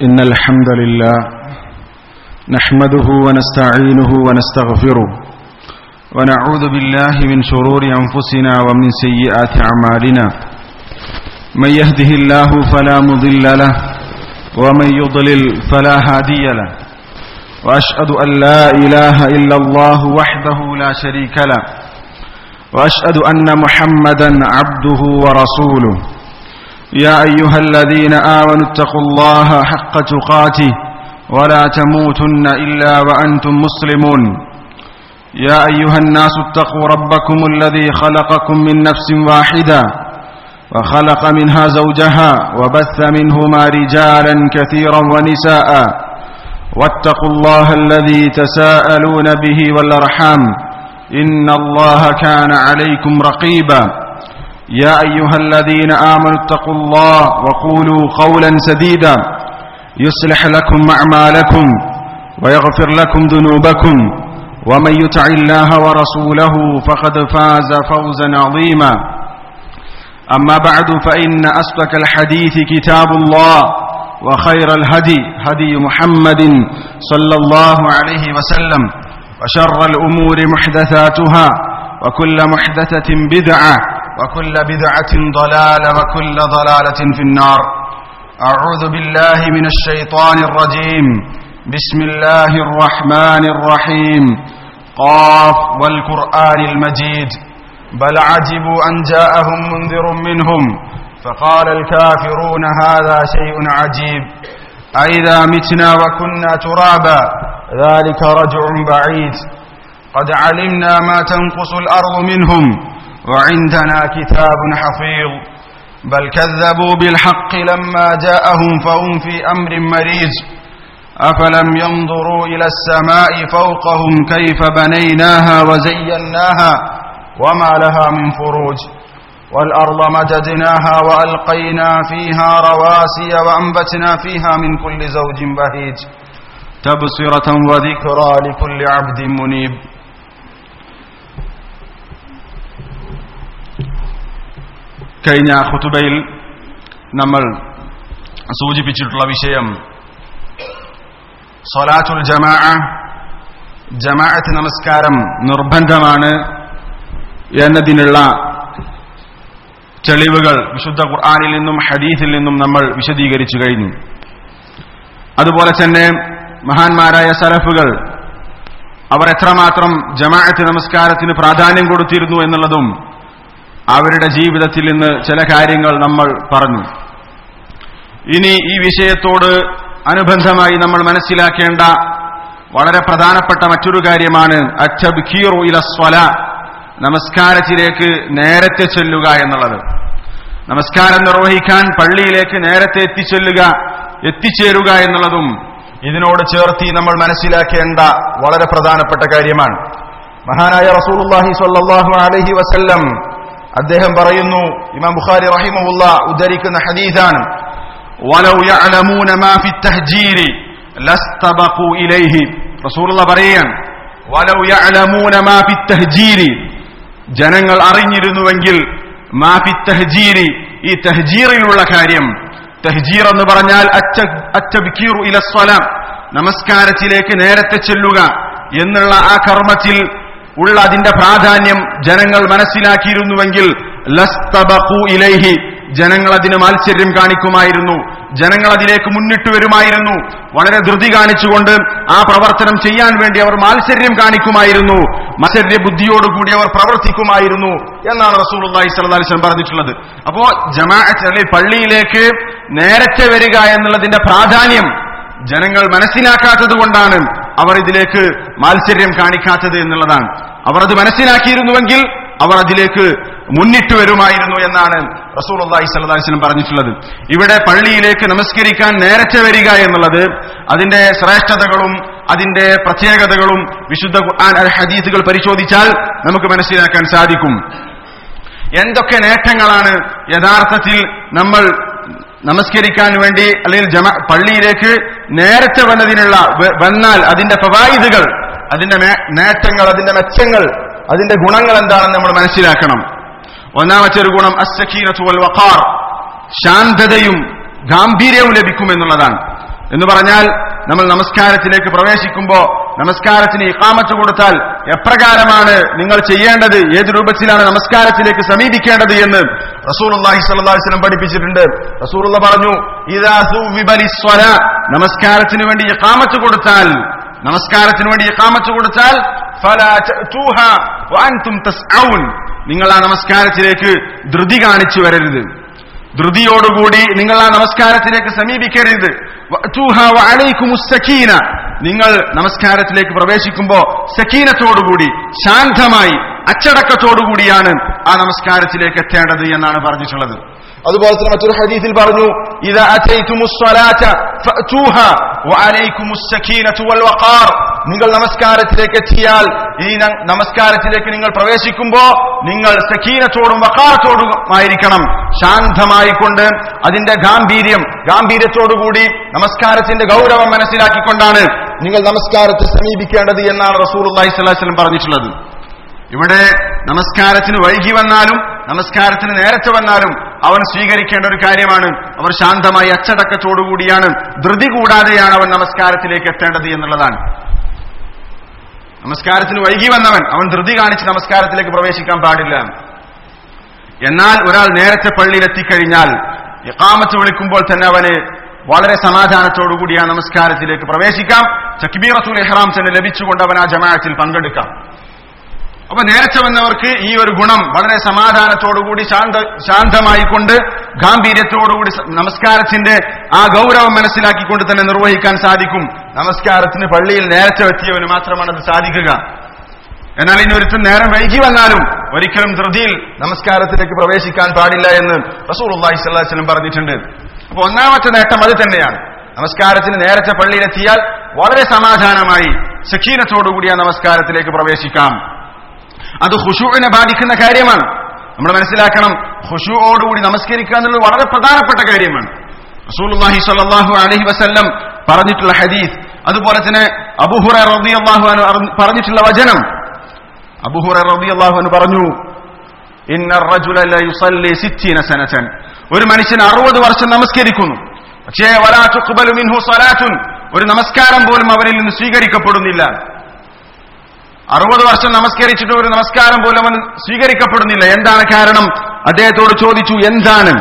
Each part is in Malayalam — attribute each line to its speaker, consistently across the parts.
Speaker 1: إن الحمد لله نحمده ونستعينه ونستغفره ونعوذ بالله من شرور أنفسنا ومن سيئات أعمالنا من يهده الله فلا مضل له ومن يضلل فلا هادي له وأشهد أن لا إله إلا الله وحده لا شريك له وأشهد أن محمدا عبده ورسوله يا أيها الذين آمنوا اتقوا الله حق تقاته ولا تموتن إلا وأنتم مسلمون يا أيها الناس اتقوا ربكم الذي خلقكم من نفس واحدة وخلق منها زوجها وبث منهما رجالا كثيرا ونساء واتقوا الله الذي تساءلون به والأرحام إن الله كان عليكم رقيبا يا أيها الذين آمنوا اتقوا الله وقولوا قولا سديدا يصلح لكم أعمالكم ويغفر لكم ذنوبكم ومن يطع الله ورسوله فقد فاز فوزا عظيما أما بعد فإن أصدق الحديث كتاب الله وخير الهدي هدي محمد صلى الله عليه وسلم وشر الأمور محدثاتها وكل محدثة بدعة وكل بدعة ضلالة وكل ضلالة في النار أعوذ بالله من الشيطان الرجيم بسم الله الرحمن الرحيم قاف والقرآن المجيد بل عجبوا أن جاءهم منذر منهم فقال الكافرون هذا شيء عجيب أئذا متنا وكنا ترابا ذلك رجع بعيد قد علمنا ما تنقص الأرض منهم وعندنا كتاب حفيظ بل كذبوا بالحق لما جاءهم فهم في أمر مريج أفلم ينظروا إلى السماء فوقهم كيف بنيناها وزيناها وما لها من فروج والأرض مددناها وألقينا فيها رواسي وأنبتنا فيها من كل زوج بهيج تبصرة وذكرى لكل عبد منيب കഴിഞ്ഞ ഖുതുബയിൽ നമ്മൾ സൂചിപ്പിച്ചിട്ടുള്ള വിഷയം സൊലാത്തുൽ ജമാ ജമാഅത്ത് നമസ്കാരം നിർബന്ധമാണ് എന്നതിനുള്ള തെളിവുകൾ വിശുദ്ധ ഖുർആാനിൽ നിന്നും ഹദീസിൽ നിന്നും നമ്മൾ വിശദീകരിച്ചു കഴിഞ്ഞു അതുപോലെ തന്നെ മഹാന്മാരായ സലഫുകൾ അവർ എത്രമാത്രം ജമാഅത്ത് നമസ്കാരത്തിന് പ്രാധാന്യം കൊടുത്തിരുന്നു എന്നുള്ളതും അവരുടെ ജീവിതത്തിൽ നിന്ന് ചില കാര്യങ്ങൾ നമ്മൾ പറഞ്ഞു ഇനി ഈ വിഷയത്തോട് അനുബന്ധമായി നമ്മൾ മനസ്സിലാക്കേണ്ട വളരെ പ്രധാനപ്പെട്ട മറ്റൊരു കാര്യമാണ് അച്ചബ്ഖീറു ഇല സ്വല നമസ്കാരത്തിലേക്ക് നേരത്തെ ചെല്ലുക എന്നുള്ളത് നമസ്കാരം നിർവഹിക്കാൻ പള്ളിയിലേക്ക് നേരത്തെ എത്തിച്ചെല്ലുക എത്തിച്ചേരുക എന്നുള്ളതും ഇതിനോട് ചേർത്തി നമ്മൾ മനസ്സിലാക്കേണ്ട വളരെ പ്രധാനപ്പെട്ട കാര്യമാണ് മഹാനായ റസൂലുള്ളാഹി സ്വല്ലല്ലാഹു അലൈഹി വസല്ലം അദ്ദേഹം പറയുന്നു ഇമാം ബുഖാരി റഹിമഹുല്ല ഉദ്ധരിക്കുന്ന ഹദീസാണ് വലൗ യഅലമൂന മാ ഫി തഹ്ജീരി ലസ്തബഖു ഇലൈഹി റസൂലുള്ള പറയാൻ വലൗ യഅലമൂന മാ ഫി തഹ്ജീരി ജനങ്ങൾ അറിഞ്ഞിരുന്നുവെങ്കിൽ മാ ഫി തഹ്ജീരി ഈ തഹ്ജീറിലുള്ള കാര്യം തഹ്ജീർ എന്ന് പറഞ്ഞാൽ അറ്റബിക്കീറു ഇലസ്വലാം നമസ്കാരത്തിലേക്ക് നേരത്തെ ചെല്ലുക എന്നുള്ള ആ കർമ്മത്തിൽ ഉള്ള അതിന്റെ പ്രാധാന്യം ജനങ്ങൾ മനസ്സിലാക്കിയിരുന്നുവെങ്കിൽ ലസ്തബഖു ഇലൈഹി ജനങ്ങൾ അതിന് മാത്സര്യം കാണിക്കുമായിരുന്നു ജനങ്ങൾ അതിലേക്ക് മുന്നിട്ട് വരുമായിരുന്നു വളരെ ധൃതി കാണിച്ചുകൊണ്ട് ആ പ്രവർത്തനം ചെയ്യാൻ വേണ്ടി അവർ മാത്സര്യം കാണിക്കുമായിരുന്നു മത്സര്യ ബുദ്ധിയോടുകൂടി അവർ പ്രവർത്തിക്കുമായിരുന്നു എന്നാണ് റസൂലി സ്വലം പറഞ്ഞിട്ടുള്ളത് അപ്പോ ജമാഅത്ത് അല്ലെങ്കിൽ പള്ളിയിലേക്ക് നേരത്തെ വരിക എന്നുള്ളതിന്റെ പ്രാധാന്യം ജനങ്ങൾ മനസ്സിലാക്കാത്തത് കൊണ്ടാണ് അവർ ഇതിലേക്ക് മാത്സര്യം കാണിക്കാത്തത് എന്നുള്ളതാണ് അവർ അത് മനസ്സിലാക്കിയിരുന്നുവെങ്കിൽ അവർ അതിലേക്ക് മുന്നിട്ട് വരുമായിരുന്നു എന്നാണ് റസൂൽ അള്ളാഹി സ്വലം പറഞ്ഞിട്ടുള്ളത് ഇവിടെ പള്ളിയിലേക്ക് നമസ്കരിക്കാൻ നേരത്തെ വരിക എന്നുള്ളത് അതിന്റെ ശ്രേഷ്ഠതകളും അതിന്റെ പ്രത്യേകതകളും വിശുദ്ധ ഖുർആൻ അൽ ഹദീസുകൾ പരിശോധിച്ചാൽ നമുക്ക് മനസ്സിലാക്കാൻ സാധിക്കും എന്തൊക്കെ നേട്ടങ്ങളാണ് യഥാർത്ഥത്തിൽ നമ്മൾ നമസ്കരിക്കാൻ വേണ്ടി അല്ലെങ്കിൽ ജമ പള്ളിയിലേക്ക് നേരത്തെ വന്നതിനുള്ള വന്നാൽ അതിന്റെ ഫവായിദുകൾ അതിന്റെ നേട്ടങ്ങൾ അതിന്റെ മെച്ചങ്ങൾ അതിന്റെ ഗുണങ്ങൾ എന്താണെന്ന് നമ്മൾ മനസ്സിലാക്കണം ഒന്നാമത്തെ ഒരു ഗുണം അസ്സഖീനത്തു വൽ വഖാർ ശാന്തതയും ഗാംഭീര്യവും ലഭിക്കുമെന്നുള്ളതാണ് എന്ന് പറഞ്ഞാൽ നമ്മൾ നമസ്കാരത്തിലേക്ക് പ്രവേശിക്കുമ്പോൾ നമസ്കാരത്തിന് ഇക്കാമത്ത് കൊടുത്താൽ എപ്രകാരമാണ് നിങ്ങൾ ചെയ്യേണ്ടത് ഏത് രൂപത്തിലാണ് നമസ്കാരത്തിലേക്ക് സമീപിക്കേണ്ടത് എന്ന് റസൂലുള്ളാഹി സ്വല്ലല്ലാഹു അലൈഹി വസല്ലം പഠിപ്പിച്ചിട്ടുണ്ട് റസൂലുള്ള പറഞ്ഞു ഇദാ സുവിബലി സ്വലാ നമസ്കാരത്തിന് വേണ്ടി ഇക്കാമത്ത് കൊടുത്താൽ നമസ്കാരത്തിന് വേണ്ടി ഇക്കാമത്ത് കൊടുത്താൽ ഫലാ തഅ്തൂഹ വഅൻതും തസ്ഔൻ നിങ്ങൾ ആ നമസ്കാരത്തിലേക്ക് ധൃതി കാണിച്ചു വരരുത് ധൃതിയോടുകൂടി നിങ്ങൾ ആ നമസ്കാരത്തിലേക്ക് സമീപിക്കരുത് വഅ്തൂഹ വഅലൈക്കുമുസ് സക്കീന നിങ്ങൾ നമസ്കാരത്തിലേക്ക് പ്രവേശിക്കുമ്പോൾ സക്കീനത്തോടുകൂടി ശാന്തമായി അച്ചടക്കത്തോടുകൂടിയാണ് ആ നമസ്കാരത്തിലേക്ക് എത്തേണ്ടത് എന്നാണ് പറഞ്ഞിട്ടുള്ളത് അതുപോലെ തന്നെ മറ്റൊരു ഹദീസിൽ പറഞ്ഞു ഇദാ അതൈതുമുസ് സ്വലാത ഫഅ്തൂഹ വഅലൈക്കുമുസ് സക്കീനതു വൽ വഖാർ നിങ്ങൾ നമസ്കാരത്തിലേക്ക് എത്തിയാൽ ഈ ന- നമസ്കാരത്തിലേക്ക് നിങ്ങൾ പ്രവേശിക്കുമ്പോൾ നിങ്ങൾ സക്കീനത്തോടും വക്കാറത്തോടും ആയിരിക്കണം ശാന്തമായിക്കൊണ്ട് അതിന്റെ ഗാംഭീര്യം ഗാംഭീര്യത്തോടുകൂടി നമസ്കാരത്തിന്റെ ഗൗരവം മനസ്സിലാക്കിക്കൊണ്ടാണ് നിങ്ങൾ നമസ്കാരത്തെ സമീപിക്കേണ്ടത് എന്നാണ് റസൂൽ അള്ളാഹി സ്വലാസ്ലം പറഞ്ഞിട്ടുള്ളത് ഇവിടെ നമസ്കാരത്തിന് വൈകി വന്നാലും നമസ്കാരത്തിന് നേരത്തെ വന്നാലും അവൻ സ്വീകരിക്കേണ്ട ഒരു കാര്യമാണ് അവർ ശാന്തമായി അച്ചടക്കത്തോടുകൂടിയാണ് ധൃതി കൂടാതെയാണ് അവൻ നമസ്കാരത്തിലേക്ക് എത്തേണ്ടത് എന്നുള്ളതാണ് നമസ്കാരത്തിന് വൈകി വന്നവൻ അവൻ ധൃതി കാണിച്ച് നമസ്കാരത്തിലേക്ക് പ്രവേശിക്കാൻ പാടില്ല എന്നാൽ ഒരാൾ നേരത്തെ പള്ളിയിൽ എത്തിക്കഴിഞ്ഞാൽ ഇഖാമത്ത് വിളിക്കുമ്പോൾ തന്നെ അവന് വളരെ സമാധാനത്തോടുകൂടി ആ നമസ്കാരത്തിലേക്ക് പ്രവേശിക്കാം തക്ബീറത്തുൽ ഇഹ്റാം തന്നെ ലഭിച്ചുകൊണ്ട് അവൻ ആ ജമാഅത്തിൽ പങ്കെടുക്കാം അപ്പൊ നേരത്തെ വന്നവർക്ക് ഈ ഒരു ഗുണം വളരെ സമാധാനത്തോടുകൂടി ശാന്ത ശാന്തമായിക്കൊണ്ട് ഗാംഭീര്യത്തോടുകൂടി സ- നമസ്കാരത്തിന്റെ ആ ഗൗരവം മനസ്സിലാക്കിക്കൊണ്ട് തന്നെ നിർവഹിക്കാൻ സാധിക്കും നമസ്കാരത്തിന് പള്ളിയിൽ നേരത്തെ എത്തിയവന് മാത്രമാണ് അത് സാധിക്കുക എന്നാൽ ഇനി ഒരുത്തൻ നേരം വൈകി വന്നാലും ഒരിക്കലും ധൃതിയിൽ നമസ്കാരത്തിലേക്ക് പ്രവേശിക്കാൻ പാടില്ല എന്ന് റസൂൽ അള്ളാഹി സ്വല്ലാസ്ലം പറഞ്ഞിട്ടുണ്ട് അപ്പൊ ഒന്നാമത്തെ നേട്ടം അത് തന്നെയാണ് നമസ്കാരത്തിന് നേരത്തെ പള്ളിയിലെത്തിയാൽ വളരെ സമാധാനമായി സഖീനത്തോടുകൂടി ആ നമസ്കാരത്തിലേക്ക് പ്രവേശിക്കാം അത് ഖുശൂവിനെ ബാധിക്കുന്ന കാര്യമാണ് നമ്മൾ മനസ്സിലാക്കണം ഖുശൂവോടുകൂടി നമസ്കരിക്കുക എന്നുള്ളത് വളരെ പ്രധാനപ്പെട്ട കാര്യമാണ് റസൂലുള്ളാഹി സ്വല്ലല്ലാഹു അലൈഹി വസല്ലം പറഞ്ഞിട്ടുള്ള ഹദീസ് അതുപോലെ തന്നെ അബൂഹുറ റളിയല്ലാഹു അൻഹു അറിഞ്ഞ- പറഞ്ഞിട്ടുള്ള വചനം അബൂഹുറ റളിയല്ലാഹു അൻഹു പറഞ്ഞു ഇന്ന الرجل لا يصلي 60 سنة ഒരു മനുഷ്യൻ അറുപത് വർഷം നമസ്കരിക്കുന്നു പക്ഷേ വലാ തുഖ്ബലു മിൻഹു സ്വലാത്തുൻ ഒരു നമസ്കാരം പോലും അവരിൽ നിന്ന് സ്വീകരിക്കപ്പെടുന്നില്ല അറുപത് വർഷം നമസ്കരിച്ചിട്ട് ഒരു നമസ്കാരം പോലും അവൻ സ്വീകരിക്കപ്പെടുന്നില്ല എന്താണ് കാരണം അദ്ദേഹത്തോട് ചോദിച്ചു എന്താണ്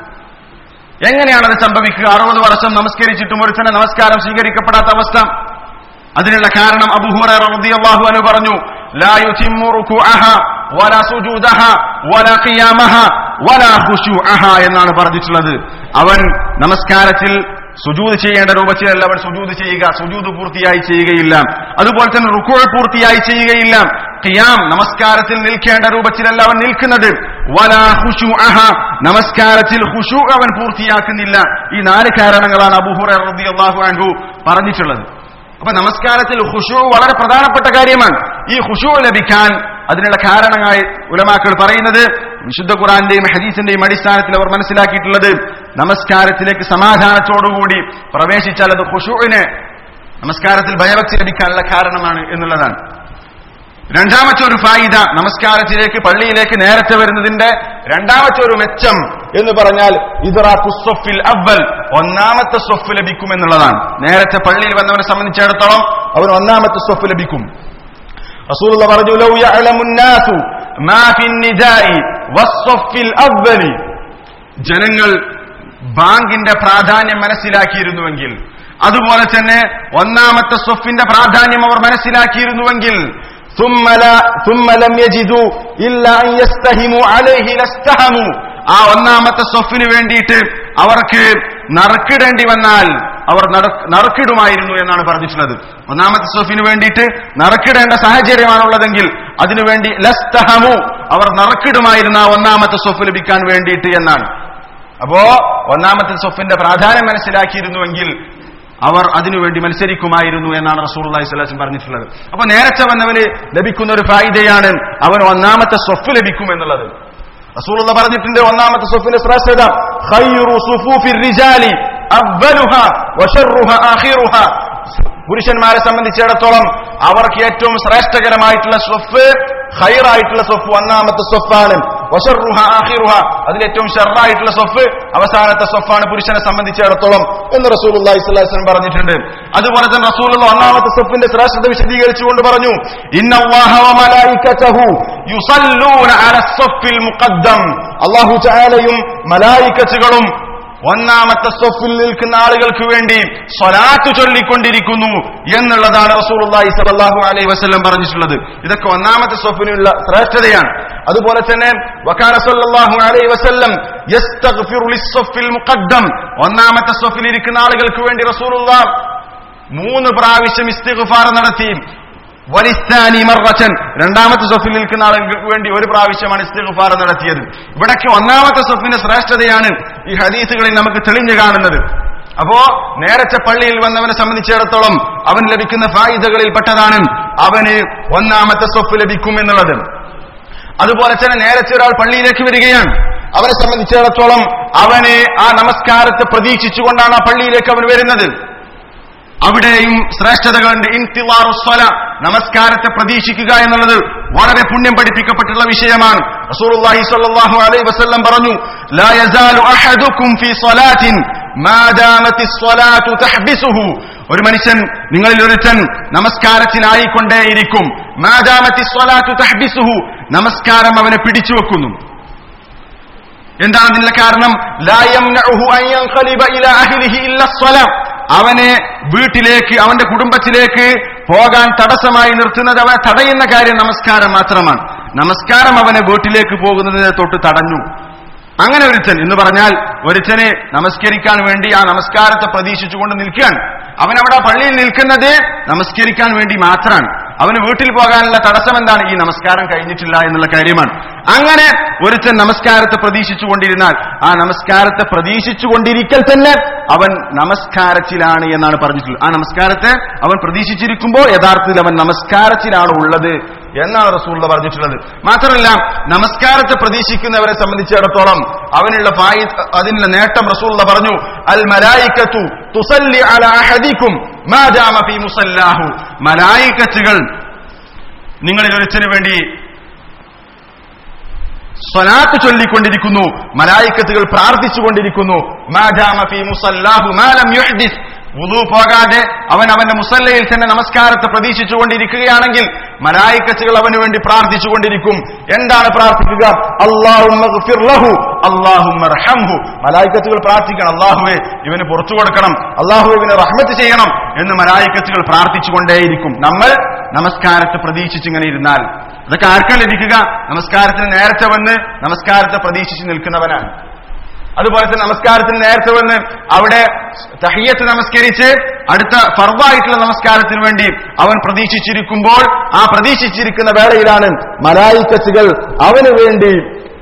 Speaker 1: എങ്ങനെയാണ് അത് സംഭവിക്കുക അറുപത് വർഷം നമസ്കരിച്ചിട്ടും ഒരുത്തന്നെ നമസ്കാരം സ്വീകരിക്കപ്പെടാത്ത അവസ്ഥ അതിനുള്ള കാരണം അബൂഹുറ റളിയല്ലാഹു അൻഹു പറഞ്ഞു ലാ യുതിമ്മു റുകൂഅഹ വലാ സുജൂദഹ വലാ ഖിയാമഹ വലാ ഖുശൂഅഹ എന്നാണ് പറഞ്ഞിട്ടുള്ളത് അവൻ നമസ്കാരത്തിൽ സുജൂദ് ചെയ്യേണ്ട രൂപത്തിലല്ല അവൻ സുജൂദ് ചെയ്യുക സുജൂദ് പൂർത്തിയായി ചെയ്യുകയില്ല അതുപോലെ തന്നെ റുക്കൂ പൂർത്തിയായി ചെയ്യുകയില്ല ഖിയാം നമസ്കാരത്തിൽ നിൽക്കേണ്ട രൂപത്തിലല്ല അവൻ നിൽക്കുന്നത് വലാ ഖുശൂഅഹ നമസ്കാരത്തിൽ ഖുശൂ അവൻ പൂർത്തിയാക്കുന്നില്ല ഈ നാല് കാരണങ്ങളാണ് അബൂഹുറ റളിയല്ലാഹു അൻഹു പറഞ്ഞിട്ടുള്ളത് അപ്പൊ നമസ്കാരത്തിൽ ഖുശൂ വളരെ പ്രധാനപ്പെട്ട കാര്യമാണ് ഈ ഖുശൂ ലഭിക്കാൻ അതിനുള്ള കാരണമായി ഉലമാക്കൾ പറയുന്നത് വിശുദ്ധ ഖുറാന്റെയും ഹദീസിന്റെയും അടിസ്ഥാനത്തിൽ അവർ മനസ്സിലാക്കിയിട്ടുള്ളത് നമസ്കാരത്തിലേക്ക് സമാധാനത്തോടുകൂടി പ്രവേശിച്ചാൽ അത് ഖുശൂവിന് നമസ്കാരത്തിൽ ഭയഭക്തി ലഭിക്കാനുള്ള കാരണമാണ് എന്നുള്ളതാണ് രണ്ടാമത്തെ ഒരു ഫായിദ നമസ്കാരത്തിലേക്ക് പള്ളിയിലേക്ക് നേരത്തെ വരുന്നതിന്റെ രണ്ടാമത്തെ ഒരു മെച്ചം എന്ന് പറഞ്ഞാൽ ഇതറാഖുസ്വഫിൽ അവൽ ഒന്നാമത്തെ സ്വഫ് ലഭിക്കും എന്നുള്ളതാണ് നേരത്തെ പള്ളിയിൽ വന്നവനെ സംബന്ധിച്ചിടത്തോളം അവൻ ഒന്നാമത്തെ സ്വഫ് ലഭിക്കും റസൂലുള്ള പറഞ്ഞു ലൗ യഅലമു الناس ما في النداء والصف الاول ജനങ്ങൾ ബാങ്കിന്റെ പ്രാധാന്യം മനസ്സിലാക്കിയിരുന്നുവെങ്കിൽ അതുപോലെ തന്നെ ഒന്നാമത്തെ സ്വഫിന്റെ പ്രാധാന്യം അവർ മനസ്സിലാക്കിയിരുന്നുവെങ്കിൽ ثم لا ثم لم يجدوا الا ان يستهموا عليه لاستهموا ആ ഒന്നാമത്തെ സ്വഫിന് വേണ്ടിയിട്ട് അവർക്ക് നറുക്കിടേണ്ടി വന്നാൽ അവർ നറുക്ക് നറുക്കിടുമായിരുന്നു എന്നാണ് പറഞ്ഞിട്ടുള്ളത് ഒന്നാമത്തെ സ്വഫിന് വേണ്ടിയിട്ട് നറുക്കിടേണ്ട സാഹചര്യമാണുള്ളതെങ്കിൽ അതിനുവേണ്ടി ലസ്തഹമു അവർ നറുക്കിടുമായിരുന്നു ആ ഒന്നാമത്തെ സ്വഫ് ലഭിക്കാൻ വേണ്ടിയിട്ട് എന്നാണ് അപ്പോ ഒന്നാമത്തെ സ്വഫിന്റെ പ്രാധാന്യം മനസ്സിലാക്കിയിരുന്നുവെങ്കിൽ അവർ അതിനുവേണ്ടി മത്സരിക്കുമായിരുന്നു എന്നാണ് റസൂൽ അള്ളഹി സ്വലാസം പറഞ്ഞിട്ടുള്ളത് അപ്പൊ നേരത്തെ വന്നവന് ലഭിക്കുന്ന ഒരു ഫായിദയാണ് അവൻ ഒന്നാമത്തെ സ്വഫ് ലഭിക്കും എന്നുള്ളത് റസൂലുള്ള പറഞ്ഞിട്ടുണ്ട് ഒന്നാമത്തെ സ്വഫിന്റെ ശ്രേഷ്ഠത ഖൈറു സുഫൂഫിർ റിജാലി അവ്വലുഹ വശർറുഹ ആഖിറുഹ പുരുഷന്മാരെ സംബന്ധിച്ചിടത്തോളം അവർക്ക് ഏറ്റവും ശ്രേഷ്ഠകരമായിട്ടുള്ള സ്വഫ് ഹൈറായിട്ടുള്ള സ്വഫ് ഒന്നാമത്തെ സ്വഫാണ് വശർറുഹ ആഖിറുഹ അതിൽ ഏറ്റവും ഷർറായിട്ടുള്ള സൊഫ് അവസാനത്തെ സൊഫാണ് പുരുഷനെ സംബന്ധിച്ചിടത്തോളം എന്ന് റസൂലുള്ളാഹി സ്വല്ലല്ലാഹു അലൈഹി വസല്ലം പറഞ്ഞിട്ടുണ്ട് അതുപോലെ തന്നെ റസൂലുള്ള ഒന്നാമത്തെ സൊഫിന്റെ ശ്രേഷ്ഠത വിശദീകരിച്ചുകൊണ്ട് പറഞ്ഞു ഇന്നല്ലാഹ വ മലായികതഹു യുസല്ലൂന അല സഫിൽ മുഖദ്ദം അല്ലാഹു തആലയും മലായികത്തുകളും ഒന്നാമത്തെ സൊഫിൽ നിൽക്കുന്ന ആളുകൾക്ക് വേണ്ടി സ്വലാത്ത് ചൊല്ലിക്കൊണ്ടിരിക്കുന്നു എന്നുള്ളതാണ് റസൂലുള്ളാഹി സ്വല്ലല്ലാഹു അലൈഹി വസല്ലം പറഞ്ഞിട്ടുള്ളത് ഇതൊക്കെ ഒന്നാമത്തെ സൊഫിനുള്ള ശ്രേഷ്ഠതയാണ് അതുപോലെ തന്നെ വകാന സല്ലല്ലാഹു അലൈഹി വസല്ലം യസ്തഗ്ഫിറു ലിസ്സഫിൽ മുഖദ്ദം ഒന്നാമത്തെ സൊഫിൽ ഇരിക്കുന്ന ആളുകൾക്ക് വേണ്ടി റസൂലുള്ളാഹ് മൂന്ന് പ്രാവശ്യം ഇസ്തിഗ്ഫാർ നടത്തി വലിസ്ഥാനി മർറച്ചൻ രണ്ടാമത്തെ സൊഫിൽ നിൽക്കുന്ന ആളുകൾക്ക് വേണ്ടി ഒരു പ്രാവശ്യമാണ് ഇസ്തിഗ്ഫാർ നടത്തിയത് ഇവിടൊക്കെ ഒന്നാമത്തെ സൊഫിന്റെ ശ്രേഷ്ഠതയാണ് ഈ ഹദീസുകളിൽ നമുക്ക് തെളിഞ്ഞു കാണുന്നത് അപ്പോ നേരത്തെ പള്ളിയിൽ വന്നവനെ സംബന്ധിച്ചിടത്തോളം അവൻ ലഭിക്കുന്ന ഫായിദകളിൽ പെട്ടതാണ് അവന് ഒന്നാമത്തെ സൊഫ് ലഭിക്കും എന്നുള്ളത് അതുപോലെ തന്നെ നേരത്തെ ഒരാൾ പള്ളിയിലേക്ക് വരികയാണ് അവനെ സംബന്ധിച്ചിടത്തോളം അവന് ആ നമസ്കാരത്തെ പ്രതീക്ഷിച്ചുകൊണ്ടാണ് ആ പള്ളിയിലേക്ക് അവൻ വരുന്നത് അവിടെയും ശ്രേഷ്ഠതകളുണ്ട് ഇൻതിവാറുസ്വല നമസ്കാരത്തെ പ്രതീക്ഷിക്കുക എന്നുള്ളത് വളരെ പുണ്യം പഠിപ്പിക്കപ്പെട്ടുള്ള വിഷയമാണ് റസൂലുള്ളാഹി സ്വല്ലല്ലാഹു അലൈഹി വസല്ലം പറഞ്ഞു ലാ യസാലു അഹദുക്കും ഫീ സ്വലാത്തിൻ മാ ദാമത്തി സ്വലാത്തു തഹ്ബിസുഹു ഒരു മനുഷ്യൻ നിങ്ങളിൽ ഒരുത്തൻ നമസ്കാരത്തിനായിക്കൊണ്ടേയിരിക്കും മാ ദാമത്തി സ്വലാത്തു തഹ്ബിസുഹു നമസ്കാരം അവനെ പിടിച്ചു വെക്കുന്നു എന്താണ് അതിനുള്ള കാരണം ലാ യംനഉഹു അൻ യൻഖലിബ ഇലാ അഹ്ലിഹി ഇല്ല സ്വലാം അവനെ വീട്ടിലേക്ക് അവന്റെ കുടുംബത്തിലേക്ക് പോകാൻ തടസ്സമായി നിർത്തുന്നത് അവനെ തടയുന്ന കാര്യം നമസ്കാരം മാത്രമാണ് നമസ്കാരം അവനെ വീട്ടിലേക്ക് പോകുന്നതിനെ തൊട്ട് തടഞ്ഞു അങ്ങനെ ഒരുത്തൻ എന്ന് പറഞ്ഞാൽ ഒരുത്തന് നമസ്കരിക്കാൻ വേണ്ടി ആ നമസ്കാരത്തെ പ്രതീക്ഷിച്ചുകൊണ്ട് നിൽക്കുകയാണ് അവൻ അവിടെ പള്ളിയിൽ നിൽക്കുന്നത് നമസ്കരിക്കാൻ വേണ്ടി മാത്രമാണ് അവന് വീട്ടിൽ പോകാനുള്ള തടസ്സം എന്താണ് ഈ നമസ്കാരം കഴിഞ്ഞിട്ടില്ല എന്നുള്ള കാര്യമാണ് അങ്ങനെ ഒരുത്തൻ നമസ്കാരത്തെ പ്രതീക്ഷിച്ചുകൊണ്ടിരുന്നാൽ ആ നമസ്കാരത്തെ പ്രതീക്ഷിച്ചുകൊണ്ടിരിക്കൽ തന്നെ അവൻ നമസ്കാരത്തിലാണ് എന്നാണ് പറഞ്ഞിട്ടുള്ളത് ആ നമസ്കാരത്തെ അവൻ പ്രതീക്ഷിച്ചിരിക്കുമ്പോൾ യഥാർത്ഥത്തിൽ അവൻ നമസ്കാരത്തിലാണ് ഉള്ളത് എന്നാണ് റസൂള്ള പറഞ്ഞിട്ടുള്ളത് മാത്രമല്ല നമസ്കാരത്തെ പ്രതീക്ഷിക്കുന്നവരെ സംബന്ധിച്ചിടത്തോളം അവനുള്ള ഫായി അതിനുള്ള നേട്ടം റസൂള്ള പറഞ്ഞു അൽ മലായിക്കത്തു തുസല്ലി അല അഹദിക്കും മാ ജാമ ഫീ മുസല്ലാഹു മലായിക്കത്തുകൾ നിങ്ങളിൽ ഒരുത്തിന് വേണ്ടി സ്വലാത്ത് ചൊല്ലിക്കൊണ്ടിരിക്കുന്നു മലായിക്കത്തുകൾ പ്രാർത്ഥിച്ചുകൊണ്ടിരിക്കുന്നു മാ ജാമ ഫീ മുസല്ലാഹു മാ ലം യുഹ്ദിസ് വുളു പോകാതെ അവൻ അവന്റെ മുസല്ലയിൽ തന്നെ നമസ്കാരത്തെ പ്രതീക്ഷിച്ചുകൊണ്ടിരിക്കുകയാണെങ്കിൽ മലായിക്കച്ചുകൾ അവന് വേണ്ടി പ്രാർത്ഥിച്ചുകൊണ്ടിരിക്കും എന്താണ് പ്രാർത്ഥിക്കുക അള്ളാഹു അള്ളാഹു മലായിക്കച്ചുകൾ പ്രാർത്ഥിക്കണം അള്ളാഹുവെ ഇവന് പുറത്തു കൊടുക്കണം അള്ളാഹു ഇവന് റഹ്മത്ത് ചെയ്യണം എന്ന് മലായിക്കച്ചുകൾ പ്രാർത്ഥിച്ചുകൊണ്ടേയിരിക്കും നമ്മൾ നമസ്കാരത്തെ പ്രതീക്ഷിച്ചിങ്ങനെ ഇരുന്നാൽ അതൊക്കെ ആർക്കാ ലഭിക്കുക നമസ്കാരത്തിന് നേരത്തെ വന്ന് നമസ്കാരത്തെ പ്രതീക്ഷിച്ച് നിൽക്കുന്നവനാണ് അതുപോലെ തന്നെ നമസ്കാരത്തിന് നേരത്തെ വന്ന് അവിടെ തഹിയത്ത് നമസ്കരിച്ച് അടുത്ത ഫർവായിട്ടുള്ള നമസ്കാരത്തിന് വേണ്ടി അവൻ പ്രതീക്ഷിച്ചിരിക്കുമ്പോൾ ആ പ്രതീക്ഷിച്ചിരിക്കുന്ന വേളയിലാണ് മലായിക്കത്തുകൾ അവന് വേണ്ടി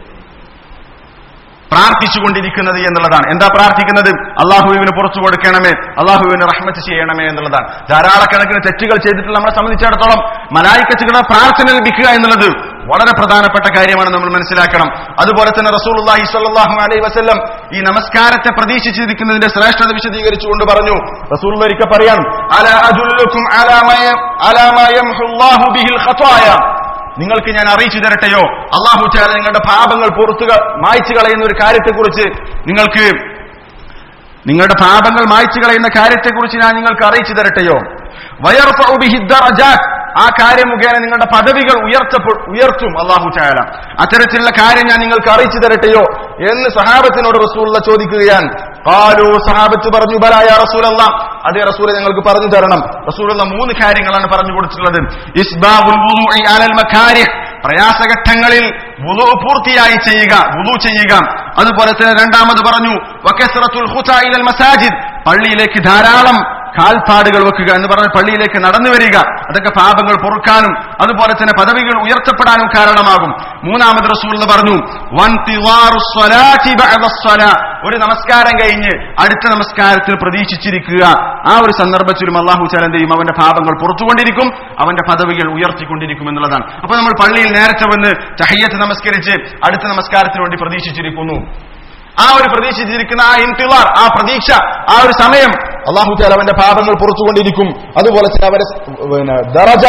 Speaker 1: പ്രാർത്ഥിച്ചുകൊണ്ടിരിക്കുന്നത് എന്നുള്ളതാണ് എന്താ പ്രാർത്ഥിക്കുന്നത് അള്ളാഹുവിന് പുറത്തു കൊടുക്കണമേ അള്ളാഹുവിന് റഹ്മത്ത് ചെയ്യണമേ എന്നുള്ളതാണ് ധാരാളക്കണക്കിന് തെറ്റുകൾ ചെയ്തിട്ടുള്ള നമ്മളെ സംബന്ധിച്ചിടത്തോളം മലായിക്കച്ചുകളുടെ പ്രാർത്ഥന ലഭിക്കുക എന്നുള്ളത് വളരെ പ്രധാനപ്പെട്ട കാര്യമാണ് നമ്മൾ മനസ്സിലാക്കണം അതുപോലെ തന്നെ റസൂലുള്ളാഹി സ്വല്ലല്ലാഹു അലൈഹി വസല്ലം ഈ നമസ്കാരത്തെ പ്രതീക്ഷിച്ചിരിക്കുന്നതിന്റെ ശ്രേഷ്ഠത വിശദീകരിച്ചുകൊണ്ട് പറഞ്ഞു റസൂൽ ഒരിക്കൽ പറയാം അലാ അദുല്ലുക്കും അലാ മയ അലാ മാ യംഹുല്ലാഹു ബിഹിൽ ഖതായ നിങ്ങൾക്ക് ഞാൻ അറിയിച്ചു തരട്ടെയോ അള്ളാഹു ചാല നിങ്ങളുടെ പാപങ്ങൾ പുറത്തുക മായ്ച്ചു കളയുന്ന ഒരു കാര്യത്തെക്കുറിച്ച് നിങ്ങൾക്ക് നിങ്ങളുടെ പാപങ്ങൾ മായ്ച്ചു കളയുന്ന കാര്യത്തെക്കുറിച്ച് ഞാൻ നിങ്ങൾക്ക് അറിയിച്ചു തരട്ടെയോ വയർഫഉ ബിഹി ദറജാത്ത് ആ കാര്യം മുഖേന നിങ്ങളുടെ പദവികൾ ഉയർത്തപ്പെ ഉയർത്തും അള്ളാഹു ചായാല അത്തരത്തിലുള്ള കാര്യം ഞാൻ നിങ്ങൾക്ക് അറിയിച്ചു തരട്ടെയോ എന്ന് സഹാബത്തിനോട് റസൂള്ള ചോദിക്കുകയാണ് കാലു സഹാബത്ത് പറഞ്ഞു ബലായ റസൂലല്ല അതേ റസൂലെ ഞങ്ങൾക്ക് പറഞ്ഞു തരണം റസൂലുള്ള മൂന്ന് കാര്യങ്ങളാണ് പറഞ്ഞു കൊടുത്തിട്ടുള്ളത് ഇസ്ബാബുൽ വുളൂഇ അലൽ മകാരിഹ് പ്രയാസഘട്ടങ്ങളിൽ വുളു പൂർത്തിയായി ചെയ്യുക വുളു ചെയ്യുക അതുപോലെ തന്നെ രണ്ടാമത് പറഞ്ഞു വകസ്റത്തുൽ ഖുതാ ഇലൽ മസാജിദ് പള്ളിയിലേക്ക് ധാരാളം കാൽപ്പാടുകൾ വെക്കുക എന്ന് പറഞ്ഞ പള്ളിയിലേക്ക് നടന്നു വരിക അതൊക്കെ പാപങ്ങൾ പൊറുക്കാനും അതുപോലെ തന്നെ പദവികൾ ഉയർത്തപ്പെടാനും കാരണമാകും മൂന്നാമത് റസൂൽ പറഞ്ഞു വൻ തിവാറു സ്വലാത്തി ബഅദ സ്വലാ. ഒരു നമസ്കാരം കഴിഞ്ഞ് അടുത്ത നമസ്കാരത്തിൽ പ്രതീക്ഷിച്ചിരിക്കുക ആ ഒരു സന്ദർഭത്തിലും അള്ളാഹു ചാലൻ ചെയ്യും അവന്റെ പാപങ്ങൾ പുറത്തുകൊണ്ടിരിക്കും അവന്റെ പദവികൾ ഉയർത്തിക്കൊണ്ടിരിക്കും എന്നുള്ളതാണ് അപ്പൊ നമ്മൾ പള്ളിയിൽ നേരത്തെ വന്ന് തഹയ്യത്ത് നമസ്കരിച്ച് അടുത്ത നമസ്കാരത്തിന് വേണ്ടി പ്രതീക്ഷിച്ചിരിക്കുന്നു ആ ഒരു പ്രതീക്ഷിച്ചിരിക്കുന്ന ആ ഇന്തിവാർ ആ പ്രതീക്ഷ ആ ഒരു സമയം അള്ളാഹു താല അവന്റെ പാപങ്ങൾ പുറത്തുകൊണ്ടിരിക്കും അതുപോലെ തന്നെ അവരെ പിന്നെ ദറജ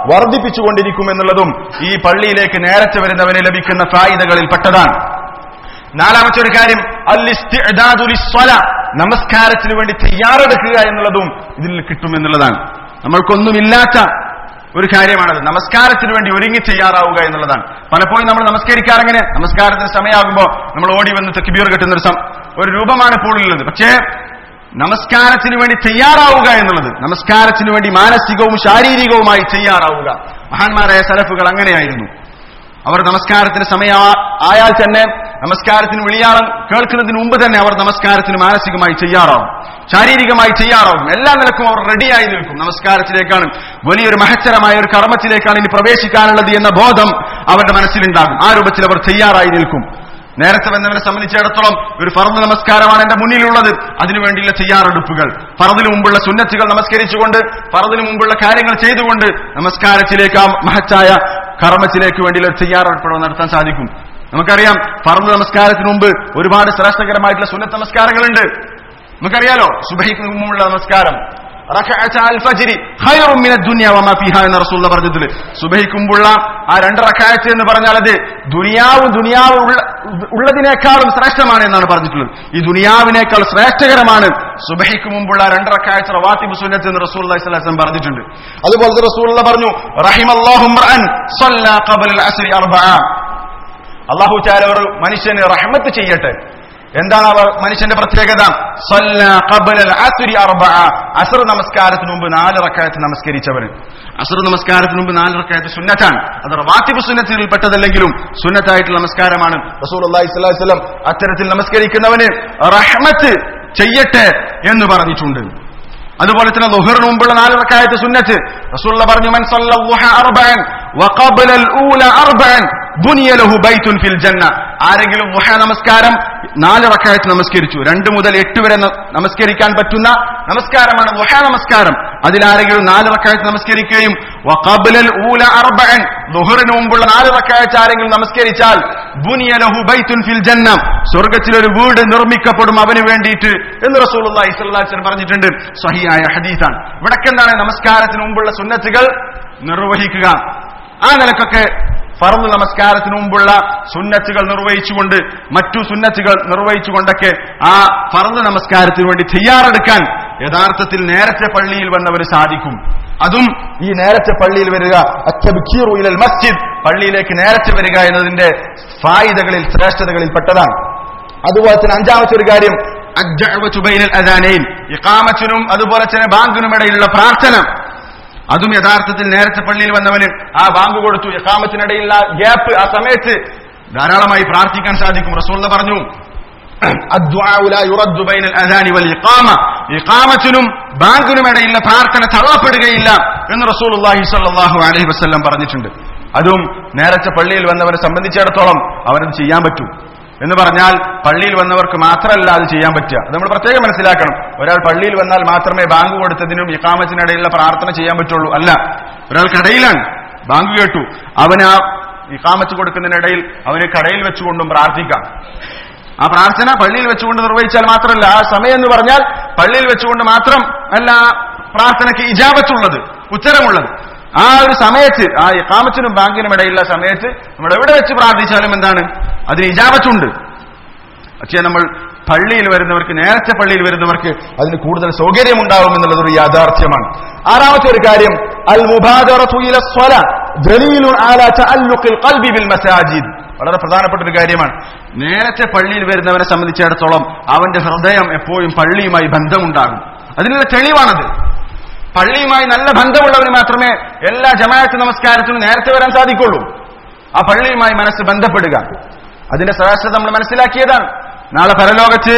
Speaker 1: വർദ്ധിപ്പിച്ചുകൊണ്ടിരിക്കും എന്നുള്ളതും ഈ പള്ളിയിലേക്ക് നേരത്തെ വരുന്നവന് ലഭിക്കുന്ന ഫായിദകളിൽ പെട്ടതാണ് നാലാമത്തെ ഒരു കാര്യം അൽ-ഇസ്തിഅദാദു ലിസ്സല. നമസ്കാരത്തിന് വേണ്ടി തയ്യാറെടുക്കുക എന്നുള്ളതും ഇതിൽ കിട്ടും എന്നുള്ളതാണ് നമ്മൾക്കൊന്നുമില്ലാത്ത ഒരു കാര്യമാണത് നമസ്കാരത്തിന് വേണ്ടി ഒരുങ്ങി തയ്യാറാവുക എന്നുള്ളതാണ് പലപ്പോഴും നമ്മൾ നമസ്കരിക്കാറെങ്ങനെ നമസ്കാരത്തിന് സമയമാകുമ്പോൾ നമ്മൾ ഓടി വന്ന് തെക്കിബീർ കെട്ടുന്ന ഒരു സം- ഒരു രൂപമാണ് ഇപ്പോൾ ഉള്ളത് പക്ഷേ നമസ്കാരത്തിന് വേണ്ടി തയ്യാറാവുക എന്നുള്ളത് നമസ്കാരത്തിന് വേണ്ടി മാനസികവും ശാരീരികവുമായി തയ്യാറാവുക മഹാന്മാരായ സലഫുകൾ അങ്ങനെയായിരുന്നു അവർ നമസ്കാരത്തിന് സമയം ആയാൽ തന്നെ നമസ്കാരത്തിന് വിളിയാളം കേൾക്കുന്നതിന് മുമ്പ് തന്നെ അവർ നമസ്കാരത്തിന് മാനസികമായി തയ്യാറാവും ശാരീരികമായി തയ്യാറാവും എല്ലാ നിലക്കും അവർ റെഡിയായി നിൽക്കും നമസ്കാരത്തിലേക്കാണ് വലിയൊരു മഹത്തരമായ ഒരു കർമ്മത്തിലേക്കാണ് ഇനി പ്രവേശിക്കാനുള്ളത് എന്ന ബോധം അവരുടെ മനസ്സിലുണ്ടാകും ആ രൂപത്തിൽ അവർ തയ്യാറായി നിൽക്കും നേരത്തെ വന്നവനെ സംബന്ധിച്ചിടത്തോളം ഒരു ഫറദ് നമസ്കാരമാണ് എന്റെ മുന്നിലുള്ളത് അതിനുവേണ്ടിയുള്ള തയ്യാറെടുപ്പുകൾ ഫറദിന് മുമ്പുള്ള സുന്നത്തുകൾ നമസ്കരിച്ചുകൊണ്ട് ഫറദിന് മുമ്പുള്ള കാര്യങ്ങൾ ചെയ്തുകൊണ്ട് നമസ്കാരത്തിലേക്ക് ആ മഹത്തായ കർമ്മത്തിലേക്ക് വേണ്ടിയുള്ള ഒരു തയ്യാറെടുപ്പുകൾ നടത്താൻ സാധിക്കും നമുക്കറിയാം ഫറദ് നമസ്കാരത്തിന് മുമ്പ് ഒരുപാട് ശ്രേഷ്ഠകരമായിട്ടുള്ള സുന്നത്ത് നമസ്കാരങ്ങളുണ്ട് നമുക്കറിയാലോ സുബഹിക്ക് മുമ്പുള്ള നമസ്കാരം റക്അത്ത അൽ ഫജ്രി ഖൈറും മിനദ് ദുനിയ വമാ ഫീഹാ എന്ന് റസൂലുള്ള പറഞ്ഞതിൽ സുബഹിക്ക് മുമ്പുള്ള ആ രണ്ട് റക്അത്ത് എന്ന് പറഞ്ഞാൽ അത് ദുനിയാവും ദുനിയാവ് ഉള്ള ഉള്ളതിനേക്കാളും ശ്രേഷ്ഠമാണ് എന്നാണ് പറഞ്ഞിട്ടുള്ളത് ഈ ദുനിയാവിനേക്കാൾ ശ്രേഷ്ഠകരമാണ് സുബഹിക്ക് മുമ്പുള്ള രണ്ട് റക്അത്ത് റവാത്തിബ് സുന്നത്ത് എന്ന് റസൂലുള്ളാഹി സ്വല്ലല്ലാഹു അലൈഹി വസല്ലം പറഞ്ഞിട്ടുണ്ട് അതുപോലെ റസൂലുള്ള പറഞ്ഞു റഹിമല്ലാഹു മർഅൻ സല്ല ഖബല അൽ അസ്രി അർബഅ അള്ളാഹു ചാല ഒരു മനുഷ്യന് റഹ്മത്ത് ചെയ്യട്ടെ എന്താണ് അവർ മനുഷ്യന്റെ പ്രത്യേകത സല്ല ഖബല അസ്രി അർബഅ അസ്ർ നമസ്കാരത്തിന് മുമ്പ് നാല് റക്അത്ത് നമസ്കരിച്ചവന് അസ്ർ നമസ്കാരത്തിന് മുമ്പ് നാല് റക്അത്ത് സുന്നത്താണ് അത് റവാത്തിബ് സുന്നത്തിൽ പെട്ടതല്ലെങ്കിലും സുന്നത്തായിട്ടുള്ള നമസ്കാരമാണ് റസൂലുള്ളാഹി സ്വല്ലല്ലാഹു അലൈഹി വസല്ലം അത്തരത്തിൽ നമസ്കരിക്കുന്നവന് റഹ്മത്ത് ചെയ്യട്ടെ എന്ന് പറഞ്ഞിട്ടുണ്ട് അതുപോലെ തന്നെ ലുഹറിന് മുമ്പുള്ള നാല് റക്കായത്ത് സുന്നത്ത് റസൂലുള്ള പറഞ്ഞു മൻ സല്ല ളുഹ അർബഅൻ വഖബല അൽ-ഊല അർബഅൻ ബുനിയ ലഹു ബൈത്തുൻ ഫിൽ ജന്ന ആരെങ്കിലും ളുഹ നമസ്കാരം നാല് റക്കായത്ത് നമസ്കരിച്ചു രണ്ട് മുതൽ എട്ട് വരെ ന- നമസ്കരിക്കാൻ പറ്റുന്ന നമസ്കാരമാണ് ളുഹ നമസ്കാരം അതിലാരെങ്കിലും നാല് റക്കായത്ത് നമസ്കരിക്കുകയും വഖബല അൽ-ഊല അർബഅൻ ളുഹറിന് മുമ്പുള്ള നാല് റക്കായത്ത് ആരെങ്കിലും നമസ്കരിച്ചാൽ ബുനിയ ലഹു ബൈത്തുൻ ഫിൽ ജന്ന സ്വർഗ്ഗത്തിൽ ഒരു വീട് നിർമ്മിക്കപ്പെടും അവന് വേണ്ടിയിട്ട് എന്ന് റസൂലുള്ളാഹി സ്വല്ലല്ലാഹു അലൈഹി വസല്ലം പറഞ്ഞിട്ടുണ്ട് സഹിയായ ഹദീസാണ് ഇവിടൊക്കെ എന്താണ് നമസ്കാരത്തിന് മുമ്പുള്ള സുന്നത്തുകൾ നിർവഹിക്കുക ആ നിലക്കൊക്കെ ഫർദ് നമസ്കാരത്തിന് മുമ്പുള്ള സുന്നത്തുകൾ നിർവഹിച്ചുകൊണ്ട് മറ്റു സുന്നത്തുകൾ നിർവഹിച്ചുകൊണ്ടൊക്കെ ആ ഫർദ് നമസ്കാരത്തിന് വേണ്ടി തയ്യാറെടുക്കാൻ യഥാർത്ഥത്തിൽ നേരത്തെ പള്ളിയിൽ വന്നവർ സാധിക്കും അതും ഈ നേരത്തെ പള്ളിയിൽ വരിക അത്തബ്കീറു ഇലൽ മസ്ജിദ് പള്ളിയിലേക്ക് നേരത്തെ വരിക എന്നതിന്റെ ഫായിദകളിൽ ശ്രേഷ്ഠതകളിൽ പെട്ടതാണ് അതുപോലെ തന്നെ അഞ്ചാമത്തെ ഒരു കാര്യം അദ്ദഅവതു ബൈനൽ അദാനൈൻ ഇഖാമത്തിനും അതുപോലെ തന്നെ ബാങ്കിനും ഇടയിലുള്ള പ്രാർത്ഥന അതും യഥാർത്ഥത്തിൽ നേരത്തെ പള്ളിയിൽ വന്നവന് ആ ബാങ്ക് കൊടുത്തു ഇഖാമത്തിനിടയിലുള്ള ഗ്യാപ്പ് ആ സമയത്ത് ധാരാളമായി പ്രാർത്ഥിക്കാൻ സാധിക്കും റസൂൽ പറഞ്ഞു الدعاء لا يرد بين الأذان والإقامة ഇഖാമത്തിനും ബാങ്കിനും ഇടയിലുള്ള പ്രാർത്ഥന തള്ളപ്പെടുകയില്ല എന്ന് റസൂലുള്ളാഹി സ്വല്ലല്ലാഹു അലൈഹി വസല്ലം പറഞ്ഞിട്ടുണ്ട് അതും നേരത്തെ പള്ളിയിൽ വന്നവരെ സംബന്ധിച്ചിടത്തോളം അവനത് ചെയ്യാൻ പറ്റും എന്ന് പറഞ്ഞാൽ പള്ളിയിൽ വന്നവർക്ക് മാത്രമല്ല അത് ചെയ്യാൻ പറ്റുക അത് നമ്മൾ പ്രത്യേകം മനസ്സിലാക്കണം ഒരാൾ പള്ളിയിൽ വന്നാൽ മാത്രമേ ബാങ്ക് കൊടുത്തതിനും ഇഖാമത്തിനിടയിലുള്ള പ്രാർത്ഥന ചെയ്യാൻ പറ്റുള്ളൂ അല്ല ഒരാൾ കടയിലാണ് ബാങ്ക് കേട്ടു അവന് ആ ഇഖാമത്ത് കൊടുക്കുന്നതിനിടയിൽ അവന് കടയിൽ വെച്ചുകൊണ്ടും പ്രാർത്ഥിക്കാം ആ പ്രാർത്ഥന പള്ളിയിൽ വെച്ചുകൊണ്ട് നിർവഹിച്ചാൽ മാത്രമല്ല ആ സമയം എന്ന് പറഞ്ഞാൽ പള്ളിയിൽ വെച്ചുകൊണ്ട് മാത്രം അല്ല ആ പ്രാർത്ഥനയ്ക്ക് ഇജാബത്തുള്ളത് ഉത്തരമുള്ളത് ആ ഒരു സമയത്ത് ആ ഇഖാമത്തിനും ബാങ്കിനും ഇടയിലുള്ള സമയത്ത് നമ്മൾ എവിടെ വെച്ച് പ്രാർത്ഥിച്ചാലും എന്താണ് അതിന് ഇജാബത്തുണ്ട് പക്ഷേ നമ്മൾ പള്ളിയിൽ വരുന്നവർക്ക് നേരത്തെ പള്ളിയിൽ വരുന്നവർക്ക് അതിന് കൂടുതൽ സൗകര്യമുണ്ടാവും എന്നുള്ളത് ഒരു യാഥാർത്ഥ്യമാണ് ആറാമത്തെ ഒരു കാര്യം അൽ മുബാദറത്തു ഇല സ്വല ദലീലുൻ അലാ തഅല്ലുഖിൽ ഖൽബി ബിൽ മസാജിദ് വളരെ പ്രധാനപ്പെട്ട ഒരു കാര്യമാണ് നേരത്തെ പള്ളിയിൽ വരുന്നവനെ സംബന്ധിച്ചിടത്തോളം അവന്റെ ഹൃദയം എപ്പോഴും പള്ളിയുമായി ബന്ധമുണ്ടാകും അതിനുള്ള തെളിവാണത് പള്ളിയുമായി നല്ല ബന്ധമുള്ളവന് മാത്രമേ എല്ലാ ജമാഅത്ത് നമസ്കാരത്തിനും നേരത്തെ വരാൻ സാധിക്കുള്ളൂ ആ പള്ളിയുമായി മനസ്സ് ബന്ധപ്പെടുക അതിന്റെ ശ്രേഷ്ഠത നമ്മൾ മനസ്സിലാക്കിയതാണ് നാളെ പരലോകത്ത്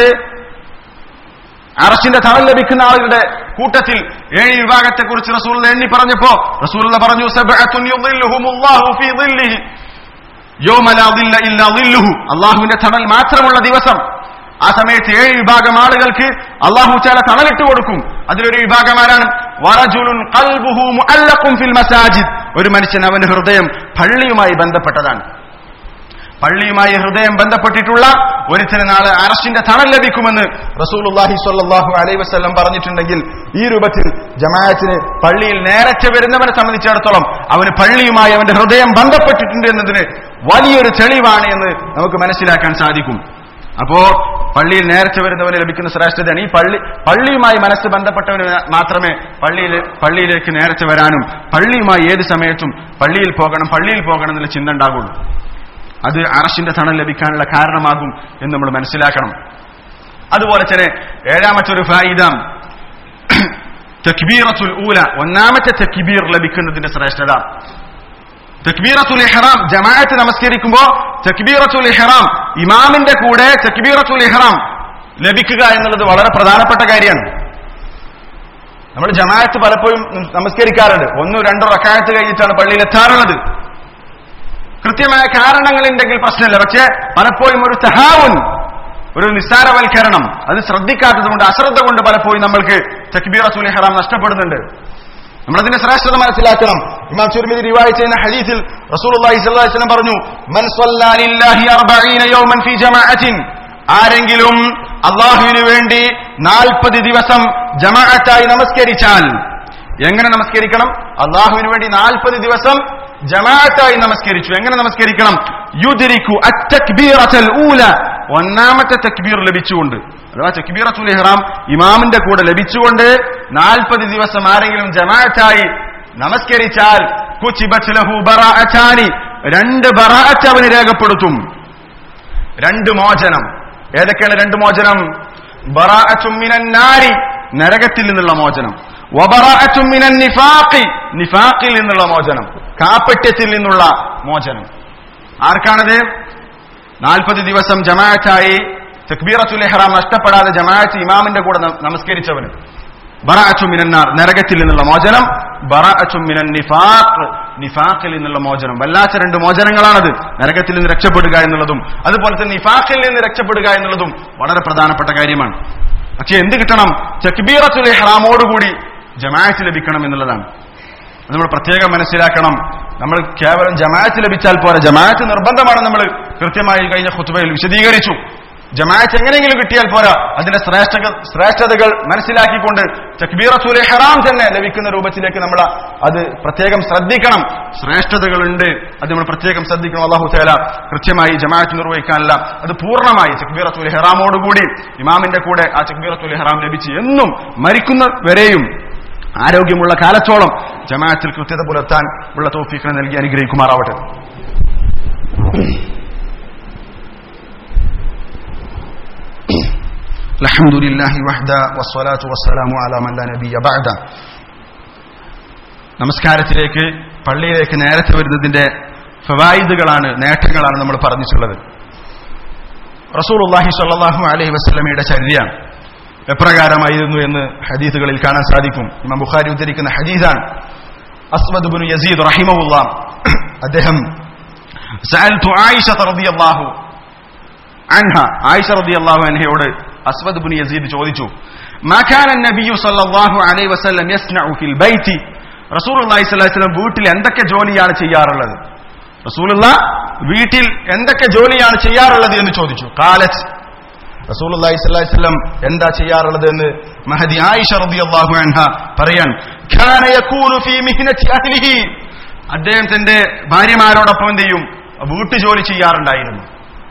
Speaker 1: അറശിന്റെ തണൽ ലഭിക്കുന്ന ആളുകളുടെ കൂട്ടത്തിൽ ഏഴ് വിഭാഗത്തെ കുറിച്ച് റസൂൽ എണ്ണി പറഞ്ഞപ്പോ റസൂൽ പറഞ്ഞു സബ്അത്തുൻ യുളില്ലുഹുമുല്ലാഹു ഫീ ളില്ലിഹി യൗമ ലാ ളില്ല ഇല്ലാ ളില്ലുഹു അള്ളാഹുവിന്റെ തണൽ മാത്രമുള്ള ദിവസം ആ സമയത്ത് ഏഴ് വിഭാഗം ആളുകൾക്ക് അള്ളാഹു ചാല തണലിട്ട് കൊടുക്കും അതിലൊരു വിഭാഗം ആരാണ് വറജുലുൻ ഖൽബുഹു മുഅല്ലഖുൻ ഫിൽ മസാജിദ് ഒരു മനുഷ്യൻ അവന്റെ ഹൃദയം പള്ളിയുമായി ബന്ധപ്പെട്ടതാണ് പള്ളിയുമായി ഹൃദയം ബന്ധപ്പെട്ടിട്ടുള്ള ഒരുത്തിന് നാളെ അറസ്റ്റിന്റെ തണൽ ലഭിക്കുമെന്ന് റസൂലുള്ളാഹി സ്വല്ലല്ലാഹു അലൈഹി വസല്ലം പറഞ്ഞിട്ടുണ്ടെങ്കിൽ ഈ രൂപത്തിൽ ജമാഅത്തിന് പള്ളിയിൽ നേരത്തെ വരുന്നവനെ സംബന്ധിച്ചിടത്തോളം അവന് പള്ളിയുമായി അവന്റെ ഹൃദയം ബന്ധപ്പെട്ടിട്ടുണ്ട് എന്നതിന് വലിയൊരു തെളിവാണ് എന്ന് നമുക്ക് മനസ്സിലാക്കാൻ സാധിക്കും അപ്പോ പള്ളിയിൽ നേരത്തെ വരുന്നവന് ലഭിക്കുന്ന ശ്രേഷ്ഠതയാണ് ഈ പള്ളി പള്ളിയുമായി മനസ്സ് ബന്ധപ്പെട്ടവന് മാത്രമേ പള്ളിയിൽ പള്ളിയിലേക്ക് നേരത്തെ വരാനും പള്ളിയുമായി ഏത് സമയത്തും പള്ളിയിൽ പോകണം പള്ളിയിൽ പോകണം എന്നുള്ള ചിന്ത ഉണ്ടാകുള്ളൂ അത് അറഷിന്റെ തണൽ ലഭിക്കാനുള്ള കാരണമാകും എന്ന് നമ്മൾ മനസ്സിലാക്കണം അതുപോലെ തന്നെ ഏഴാമത്തെ ഒരു ഫായിദ തക്ബീറത്തുൽ ഊല ഒന്നാമത്തെ തക്ബീർ ലഭിക്കുന്നതിന്റെ ശ്രേഷ്ഠത തക്ബീറത്തുൽ ഇഹ്റാം ജമാഅത്ത് നമസ്കരിക്കുമ്പോൾ തക്ബീറത്തുൽ ഇഹ്റാം ഇമാമിന്റെ കൂടെ തക്ബീറത്തുൽ ഇഹ്റാം ലഭിക്കുക എന്നുള്ളത് വളരെ പ്രധാനപ്പെട്ട കാര്യമാണ് നമ്മൾ ജമാഅത്ത് പലപ്പോഴും നമസ്കരിക്കാറുണ്ട് ഒന്നോ രണ്ടോ റക്കായത്ത് കഴിഞ്ഞിട്ടാണ് പള്ളിയിൽ എത്താറുള്ളത് കൃത്യമായ കാരണങ്ങളുണ്ടെങ്കിൽ പ്രശ്നമില്ല പക്ഷേ പലപ്പോഴും ഒരു തഹാവുൻ ഒരു നിസ്സാരവൽക്കരണം അത് ശ്രദ്ധിക്കാത്തത് കൊണ്ട് അശ്രദ്ധ കൊണ്ട് പലപ്പോഴും നമ്മൾക്ക് തക്ബീറത്തുൽ ഇഹ്റാം നഷ്ടപ്പെടുന്നുണ്ട് നമ്മളതിന്റെ ശ്രേഷ്ഠത മനസ്സിലാക്കണം ഇമാം ചുരുമിതി റിവായി ചെയ്യുന്ന ഹദീസിൽ റസൂലുള്ളാഹി സ്വല്ലല്ലാഹു അലൈഹി വസല്ലം പറഞ്ഞു മൻ സ്വല്ലാ ലില്ലാഹി 40 യൗമൻ ഫീ ജമാഅത്തിൻ ആരെങ്കിലും അള്ളാഹുവിന് വേണ്ടി നാൽപ്പത് ദിവസം ജമാഅത്തായി നമസ്കരിച്ചാൽ എങ്ങനെ നമസ്കരിക്കണം അള്ളാഹുവിന് വേണ്ടി നാൽപ്പത് ദിവസം ജമാഅത്തായി നമസ്കരിച്ചു എങ്ങനെ നമസ്കരിക്കണം യുദ്രിക്കു അത്തക്ബീറത്തൽ ഊല ഒന്നാമത്തെ തക്ബീർ ലഭിച്ചുകൊണ്ട് അഥവാ തക്ബീറത്തുൽ ഇഹ്റാം ഇമാമിന്റെ കൂടെ ലഭിച്ചുകൊണ്ട് നാൽപ്പത് ദിവസം ആരെങ്കിലും ജമാഅത്തായി നമസ്കരിച്ചാൽ കുച്ചിബത്ത് ലഹു ബറാഅത്താനി രണ്ട് ബറാഅത്ത് അവന് രേഖപ്പെടുത്തും രണ്ട് മോചനം ഏതൊക്കെയാണ് രണ്ട് മോചനം ബറാഅത്തും മിനൻ നാരി നരകത്തിൽ നിന്നുള്ള മോചനം വബറാഅത്തും മിനൻ നിഫാഖി നിഫാഖിൽ നിന്നുള്ള മോചനം കാപ്പറ്റ്യത്തിൽ നിന്നുള്ള മോചനം ആർക്കാണത് നാൽപ്പത് ദിവസം ജമാഅത്തായി തക്ബീറത്തുൽ ഇഹ്റാം നഷ്ടപ്പെടാതെ ജമാഅത്ത് ഇമാമിന്റെ കൂടെ ന- നമസ്കരിച്ചവന് ബറാഅത്തു മിനന്നാർ നരകത്തിൽ നിന്നുള്ള മോചനം ബറാഅത്തു മിനൻ നിഫാഖ് നിഫാഖിൽ നിന്നുള്ള മോചനം വല്ലാത്ത രണ്ട് മോചനങ്ങളാണത് നരകത്തിൽ നിന്ന് രക്ഷപ്പെടുക എന്നുള്ളതും അതുപോലെ തന്നെ നിഫാഖിൽ നിന്ന് രക്ഷപ്പെടുക എന്നുള്ളതും വളരെ പ്രധാനപ്പെട്ട കാര്യമാണ് പക്ഷെ എന്ത് കിട്ടണം തക്ബീറത്തുൽ ഇഹ്റാമോടുകൂടി ജമാഅത്ത് ലഭിക്കണം എന്നുള്ളതാണ് അത് നമ്മൾ പ്രത്യേകം മനസ്സിലാക്കണം നമ്മൾ കേവലം ജമാഅത്ത് ലഭിച്ചാൽ പോരാ ജമാഅത്ത് നിർബന്ധമാണ് നമ്മൾ കൃത്യമായി കഴിഞ്ഞ ഖുത്ബയിൽ വിശദീകരിച്ചു ജമാഅത്ത് എങ്ങനെയെങ്കിലും കിട്ടിയാൽ പോരാ അതിന്റെ ശ്രേഷ്ഠ ശ്രേഷ്ഠതകൾ മനസ്സിലാക്കിക്കൊണ്ട് തക്ബീറത്തുൽ ഇഹ്റാം തന്നെ ലഭിക്കുന്ന രൂപത്തിലേക്ക് നമ്മൾ അത് പ്രത്യേകം ശ്രദ്ധിക്കണം ശ്രേഷ്ഠതകളുണ്ട് അത് നമ്മൾ പ്രത്യേകം ശ്രദ്ധിക്കണം അള്ളാഹു തആല കൃത്യമായി ജമാഅത്ത് നിർവഹിക്കാനല്ല അത് പൂർണ്ണമായി തക്ബീറത്തുൽ ഇഹ്റാമോടുകൂടി ഇമാമിന്റെ കൂടെ ആ തക്ബീറത്തുൽ ഇഹ്റാം ലഭിച്ച് എന്നും മരിക്കുന്ന വരെയും ആരോഗ്യമുള്ള കാലത്തോളം ജമാഅത്തിൽ കൃത്യത പുലർത്താൻ ഉള്ള തോഫീഖിനെ നൽകി അനുഗ്രഹിക്കുമാറാവട്ടെ الحمد لله وحده والصلاة والسلام على من لا نبي بعده നമസ്കാരത്തിലേക്ക് പള്ളിയിലേക്ക് നേരത്തെ വരുന്നതിന്റെ ഫവായിദുകളാണ് നേട്ടങ്ങളാണ് നമ്മൾ പറഞ്ഞിട്ടുള്ളത് റസൂലുള്ളാഹി സ്വല്ലല്ലാഹു അലൈഹി വസല്ലമയുടെ ചര്യ എപ്രകാരമായിരുന്നു എന്ന് ഹദീസുകളിൽ കാണാൻ സാധിക്കും ഇമാം ബുഖാരി ഉദ്ധരിക്കുന്ന ഹദീസാണ് അസ്വദ് ബിൻ യസീദ് റഹിമഹുള്ള അദ്ദേഹം സഅൽതു ആയിഷ റളിയല്ലാഹു അൻഹ ആയിഷ റളിയല്ലാഹു അൻഹയോട് അസ്വദ് ബിൻ യസീദ് ചോദിച്ചു മാ കാന നബിയു സല്ലല്ലാഹു അലൈഹി വസല്ലം യസ്നഉ ഫിൽ ബൈത്തി റസൂലുള്ളാഹി സ്വല്ലല്ലാഹു അലൈഹി വസല്ലം വീട്ടിൽ എന്തൊക്കെ ജോലിയാണ് ചെയ്യാറുള്ളത് റസൂലുള്ള വീട്ടിൽ എന്തൊക്കെ ജോലിയാണ് ചെയ്യാറുള്ളത് എന്ന് ചോദിച്ചു കാലത്ത് റസൂലുള്ളാഹി സ്വല്ലല്ലാഹി അലൈഹി വസല്ലം എന്താ ചെയ്യാറുള്ളത് എന്ന് മഹദി ആയിഷ റളിയല്ലാഹു അൻഹ പറയാൻ കാന യകൂനു ഫീ മിഹ്നതി അഹ്ലിഹി അദ്ദേഹം തന്റെ ഭാര്യമാരോടൊപ്പം എന്ത് ചെയ്യും വീട്ടുജോലി ചെയ്യാറുണ്ടായിരുന്നു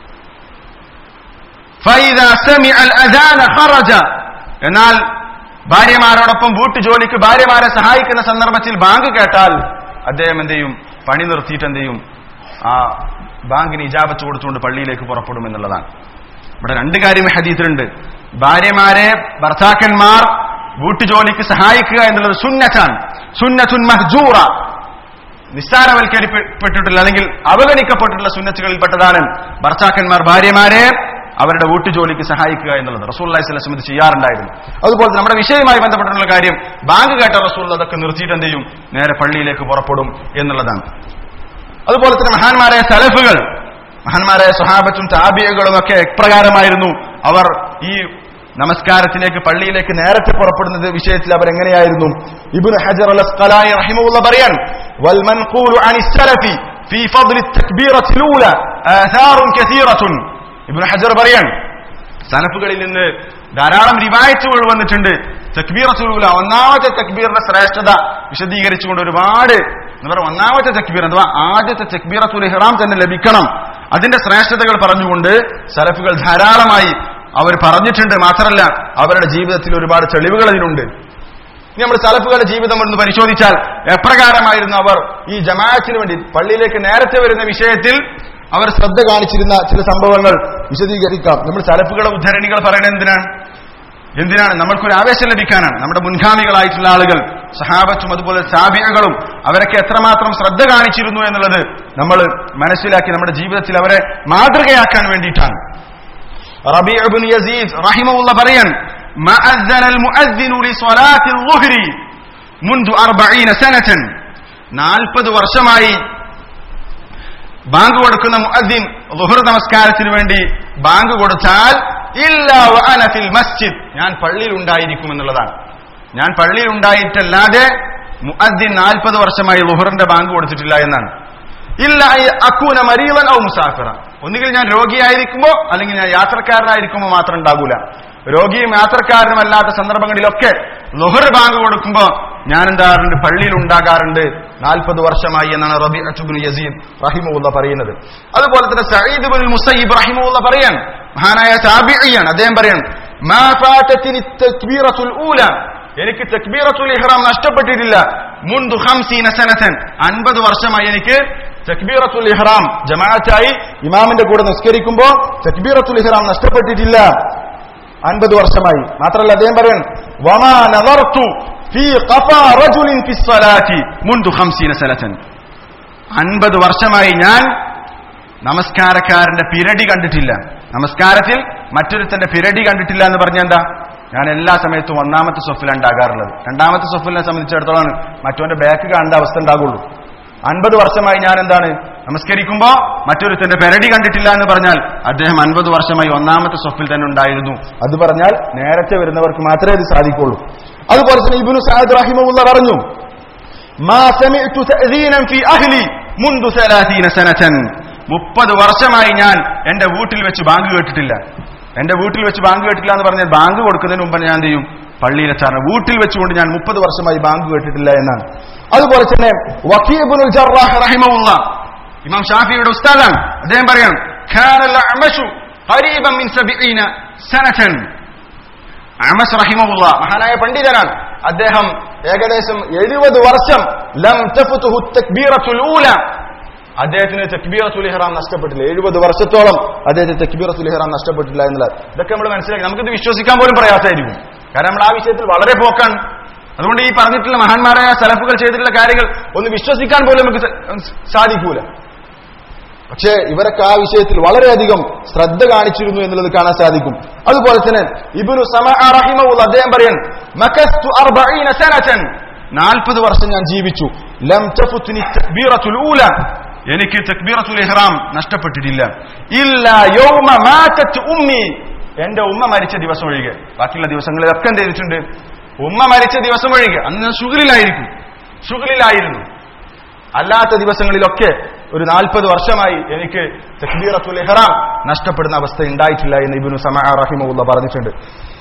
Speaker 1: فإذا سمع الأذان خرج എന്നാൽ ഭാര്യമാരോടൊപ്പം വീട്ടുജോലിക്ക് ഭാര്യമാരെ സഹായിക്കുന്ന സന്ദർഭത്തിൽ ബാങ്ക് കേട്ടാൽ അദ്ദേഹം എന്ത് ചെയ്യും പണി നിർത്തിയിട്ട് എന്ത് ചെയ്യും ആ ബാങ്കിന് ഇജാബത്ത് കൊടുത്തുകൊണ്ട് പള്ളിയിലേക്ക് പുറപ്പെടും എന്നുള്ളതാണ് ഇവിടെ രണ്ട് കാര്യം ഈ ഹദീസിലുണ്ട് ഭാര്യമാരെ ഭർത്താക്കന്മാർ വീട്ടുജോലിക്ക് സഹായിക്കുക എന്നുള്ളത് സുന്നറ്റാണ് സുന്നത്തുൻ മഹ്ജൂറ നിസ്സാരവൽക്കരിക്കപ്പെട്ടിട്ടുള്ള അല്ലെങ്കിൽ അവഗണിക്കപ്പെട്ടിട്ടുള്ള സുന്നത്തുകളിൽപ്പെട്ടതാണ് ഭർത്താക്കന്മാർ ഭാര്യമാരെ അവരുടെ വീട്ടുജോലിക്ക് സഹായിക്കുക എന്നുള്ളത് റസൂൽ അലൈഹി ഇത് ചെയ്യാറുണ്ടായിരുന്നു അതുപോലെ നമ്മുടെ വിഷയവുമായി ബന്ധപ്പെട്ടിട്ടുള്ള കാര്യം ബാങ്ക് കേട്ട റസൂൽ അതൊക്കെ നിർത്തിയിട്ട് എന്ത് ചെയ്യും നേരെ പള്ളിയിലേക്ക് പുറപ്പെടും എന്നുള്ളതാണ് അതുപോലെ തന്നെ മഹാന്മാരായ സലഫുകൾ മഹാന്മാരായ സുഹാബത്തും താബിയകളും ഒക്കെ എപ്രകാരമായിരുന്നു അവർ ഈ നമസ്കാരത്തിലേക്ക് പള്ളിയിലേക്ക് നേരത്തെ പുറപ്പെടുന്നത് വിഷയത്തിൽ അവർ എങ്ങനെയായിരുന്നു ഇബ്നു ഹജർ അൽ അസ്ഖലാനി റഹിമഹുള്ള പറയാൻ വൽ മൻഖൂലു അനി സലഫി في فضل التكبيرة الأولى ആഥാറുൻ കസീറത്തുൻ ഇബ്നു ഹജർ പറയാൻ സലഫുകളിൽ നിന്ന് ധാരാളം റിവായത്തുകൾ വന്നിട്ടുണ്ട് തക്ബീറത്തുൽ ഒന്നാമത്തെ തക്ബീറിന്റെ ശ്രേഷ്ഠത വിശദീകരിച്ചുകൊണ്ട് ഒരുപാട് എന്ന് പറയുക ഒന്നാമത്തെ തക്ബീർ അഥവാ ആദ്യത്തെ തക്ബീറത്തുൽ ഇഹ്റാം തന്നെ ലഭിക്കണം അതിന്റെ ശ്രേഷ്ഠതകൾ പറഞ്ഞുകൊണ്ട് സലഫുകൾ ധാരാളമായി അവർ പറഞ്ഞിട്ടുണ്ട് മാത്രമല്ല അവരുടെ ജീവിതത്തിൽ ഒരുപാട് തെളിവുകൾ അതിനുണ്ട് ഇനി നമ്മൾ സലഫുകളുടെ ജീവിതം ഒന്ന് പരിശോധിച്ചാൽ എപ്രകാരമായിരുന്നു അവർ ഈ ജമാഅത്തിന് വേണ്ടി പള്ളിയിലേക്ക് നേരത്തെ വരുന്ന വിഷയത്തിൽ അവർ ശ്രദ്ധ കാണിച്ചിരുന്ന ചില സംഭവങ്ങൾ വിശദീകരിക്കാം നമ്മൾ സലഫുകളുടെ ഉദ്ധരണികൾ പറയുന്നത് എന്തിനാണ് എന്തിനാണ് നമ്മൾക്കൊരു ആവേശം ലഭിക്കാനാണ് നമ്മുടെ മുൻഗാമികളായിട്ടുള്ള ആളുകൾ സഹാബത്തും അതുപോലെ സാബിയകളും അവരൊക്കെ എത്രമാത്രം ശ്രദ്ധ കാണിച്ചിരുന്നു എന്നുള്ളത് നമ്മൾ മനസ്സിലാക്കി നമ്മുടെ ജീവിതത്തിൽ അവരെ മാതൃകയാക്കാൻ വേണ്ടിയിട്ടാണ് റബീഉബ്നു യസീദ് റഹിമഹുള്ള പറയാൻ മഅസ്സന المؤذن لصلاه الظهر منذ 40 سنه 40 വർഷമായി ബാങ്ക് കൊടുക്കുന്ന മുഅദ്ദിൻ ളുഹർ നമസ്കാരത്തിന് വേണ്ടി ബാങ്ക് കൊടുത്താൽ ഇല്ലാ വഅന ഫിൽ മസ്ജിദ് ഞാൻ പള്ളിയിൽ ഉണ്ടായിരിക്കും എന്നുള്ളതാണ് ഞാൻ പള്ളിയിൽ ഉണ്ടായിട്ടല്ലാതെ മുഅദ്ദിൻ 40 വർഷമായി ളുഹറിന്റെ ബാങ്ക് കൊടുത്തിട്ടില്ല എന്നാണ് ഇല്ല അക്കൂന മരീവൻ ഔ മുസാഫിറ ഒന്നുകിൽ ഞാൻ രോഗിയായിരിക്കുമ്പോ അല്ലെങ്കിൽ ഞാൻ യാത്രക്കാരനായിരിക്കുമ്പോ മാത്രം ഉണ്ടാകൂല രോഗിയും യാത്രക്കാരനും അല്ലാത്ത സന്ദർഭങ്ങളിലൊക്കെ ലുഹർ ബാങ്ക് കൊടുക്കുമ്പോ ഞാൻ എന്താറുണ്ട് പള്ളിയിൽ ഉണ്ടാകാറുണ്ട് നാൽപ്പത് വർഷമായി എന്നാണ് റബി അച്ചുബിൻ യസീദ് റഹിമുള്ള പറയുന്നത് അതുപോലെ തന്നെ സയ്യിദ് ബിൻ മുസൈബ് റഹിമുള്ള പറയാൻ മഹാനായ താബിയാണ് അദ്ദേഹം പറയാൻ മാ ഫാതത്തിനി തക്ബീറത്തുൽ ഊല എനിക്ക് തക്ബീറത്തുൽ ഇഹ്റാം നഷ്ടപ്പെട്ടിട്ടില്ല മുൻദു ഖംസീന സനതൻ 50 വർഷമായി എനിക്ക് തക്ബീറത്തുൽ ഇഹ്റാം ജമാഅത്തായി ഇമാമിന്റെ കൂടെ നിസ്കരിക്കുമ്പോ തക്ബീറത്തുൽ ഇഹ്റാം നഷ്ടപ്പെട്ടിട്ടില്ല അൻപത് വർഷമായി മാത്രമല്ല അദ്ദേഹം പറയാൻ വമാ നദർതു ഫീ ഖഫാ റജുലിൻ ഫി സ്വലാത്തി മുൻദു ഖംസീന സനതൻ 50 വർഷമായി ഞാൻ നമസ്കാരക്കാരന്റെ പിരടി കണ്ടിട്ടില്ല നമസ്കാരത്തിൽ മറ്റൊരുത്തന്റെ പിരടി കണ്ടിട്ടില്ല എന്ന് പറഞ്ഞ എന്താ ഞാൻ എല്ലാ സമയത്തും ഒന്നാമത്തെ സൊഫിലാണ് ഉണ്ടാകാറുള്ളത് രണ്ടാമത്തെ സൊഫിലിനെ സംബന്ധിച്ചിടത്തോളം മറ്റവന്റെ ബാക്ക് കാണേണ്ട അവസ്ഥ ഉണ്ടാകുള്ളൂ അൻപത് വർഷമായി ഞാൻ എന്താണ് നമസ്കരിക്കുമ്പോ മറ്റൊരുത്തന്റെ പെരടി കണ്ടിട്ടില്ല എന്ന് പറഞ്ഞാൽ അദ്ദേഹം അൻപത് വർഷമായി ഒന്നാമത്തെ സൊഫിൽ തന്നെ ഉണ്ടായിരുന്നു അത് പറഞ്ഞാൽ നേരത്തെ വരുന്നവർക്ക് മാത്രമേ ഇത് സാധിക്കുള്ളൂ അതുപോലെ തന്നെ ഇബിനു സാദ് റഹിമുള്ള പറഞ്ഞു മാ സമിഅ്തു തഅദീനൻ ഫീ അഹ്ലി മുൻദു 30 സനതൻ മുപ്പത് വർഷമായി ഞാൻ എന്റെ വീട്ടിൽ വെച്ച് ബാങ്ക് കേട്ടിട്ടില്ല എന്റെ വീട്ടിൽ വെച്ച് ബാങ്ക് കേട്ടില്ല എന്ന് പറഞ്ഞാൽ ബാങ്ക് കൊടുക്കുന്നതിന് മുമ്പ് ഞാൻ എന്ത് ചെയ്യും പള്ളിയിലെത്താണ് വീട്ടിൽ വെച്ചുകൊണ്ട് ഞാൻ മുപ്പത് വർഷമായി ബാങ്ക് കേട്ടിട്ടില്ല എന്നാണ് അതുപോലെ തന്നെ വക്കീബുൽ ജറാഹ് റഹിമഹുള്ള ഇമാം ഷാഫിയുടെ ഉസ്താദാണ് അദ്ദേഹം പറയാം كان الأعمش قريبا من 70 سنة അമസ് റഹിമഹുള്ള മഹാനായ പണ്ഡിതനാണ് അദ്ദേഹം ഏകദേശം എഴുപത് വർഷം ലം തഫ്തുഹു തക്ബീറത്തുൽ ഊല അദ്ദേഹത്തിന് തക്ബീറത്തുൽ ഇഹ്റാം നഷ്ടപ്പെട്ടില്ല എഴുപത് വർഷത്തോളം അദ്ദേഹത്തിന് തക്ബീറത്തുൽ ഇഹ്റാം നഷ്ടപ്പെട്ടില്ല എന്നുള്ളത് ഇതൊക്കെ നമ്മൾ മനസ്സിലാക്കി നമുക്കിത് വിശ്വസിക്കാൻ പോലും പ്രയാസമായിരിക്കും കാരണം നമ്മൾ ആ വിഷയത്തിൽ വളരെ പോക്കാണ് അതുകൊണ്ട് ഈ പറഞ്ഞിട്ടുള്ള മഹാന്മാരായ സലഫുകൾ ചെയ്തിട്ടുള്ള കാര്യങ്ങൾ ഒന്ന് വിശ്വസിക്കാൻ പോലും നമുക്ക് സ- സാധിക്കൂല പക്ഷേ ഇവരൊക്കെ ആ വിഷയത്തിൽ വളരെയധികം ശ്രദ്ധ കാണിച്ചിരുന്നു എന്നുള്ളത് കാണാൻ സാധിക്കും അതുപോലെ തന്നെ ഇബിനു റഹിമുള്ള അദ്ദേഹം പറയാൻ മകസ്തു അർബഈന സനതൻ നാൽപ്പത് വർഷം ഞാൻ ജീവിച്ചു ലം തഫുത്നി തക്ബീറത്തുൽ ഊല എനിക്ക് തക്ബീറത്തുൽ ഇഹ്റാം നഷ്ടപ്പെട്ടിട്ടില്ല ഇല്ല യൗമ മാതത് ഉമ്മി എന്റെ ഉമ്മ മരിച്ച ദിവസം ഒഴികെ ബാക്കിയുള്ള ദിവസങ്ങളിലൊക്കെ എന്ത് ചെയ്തിട്ടുണ്ട് ഉമ്മ മരിച്ച ദിവസം ഒഴികെ അന്ന് ഞാൻ ഷുഗലിലായിരിക്കും ഷുഗലിലായിരുന്നു അല്ലാത്ത ദിവസങ്ങളിലൊക്കെ ഒരു നാൽപ്പത് വർഷമായി എനിക്ക് തക്ബീറത്തുൽ ഇഹ്റാം നഷ്ടപ്പെടുന്ന അവസ്ഥ ഉണ്ടായിട്ടില്ല എന്ന് ഇബ്നു സമഅ റഹിമഹുള്ള പറഞ്ഞിട്ടുണ്ട്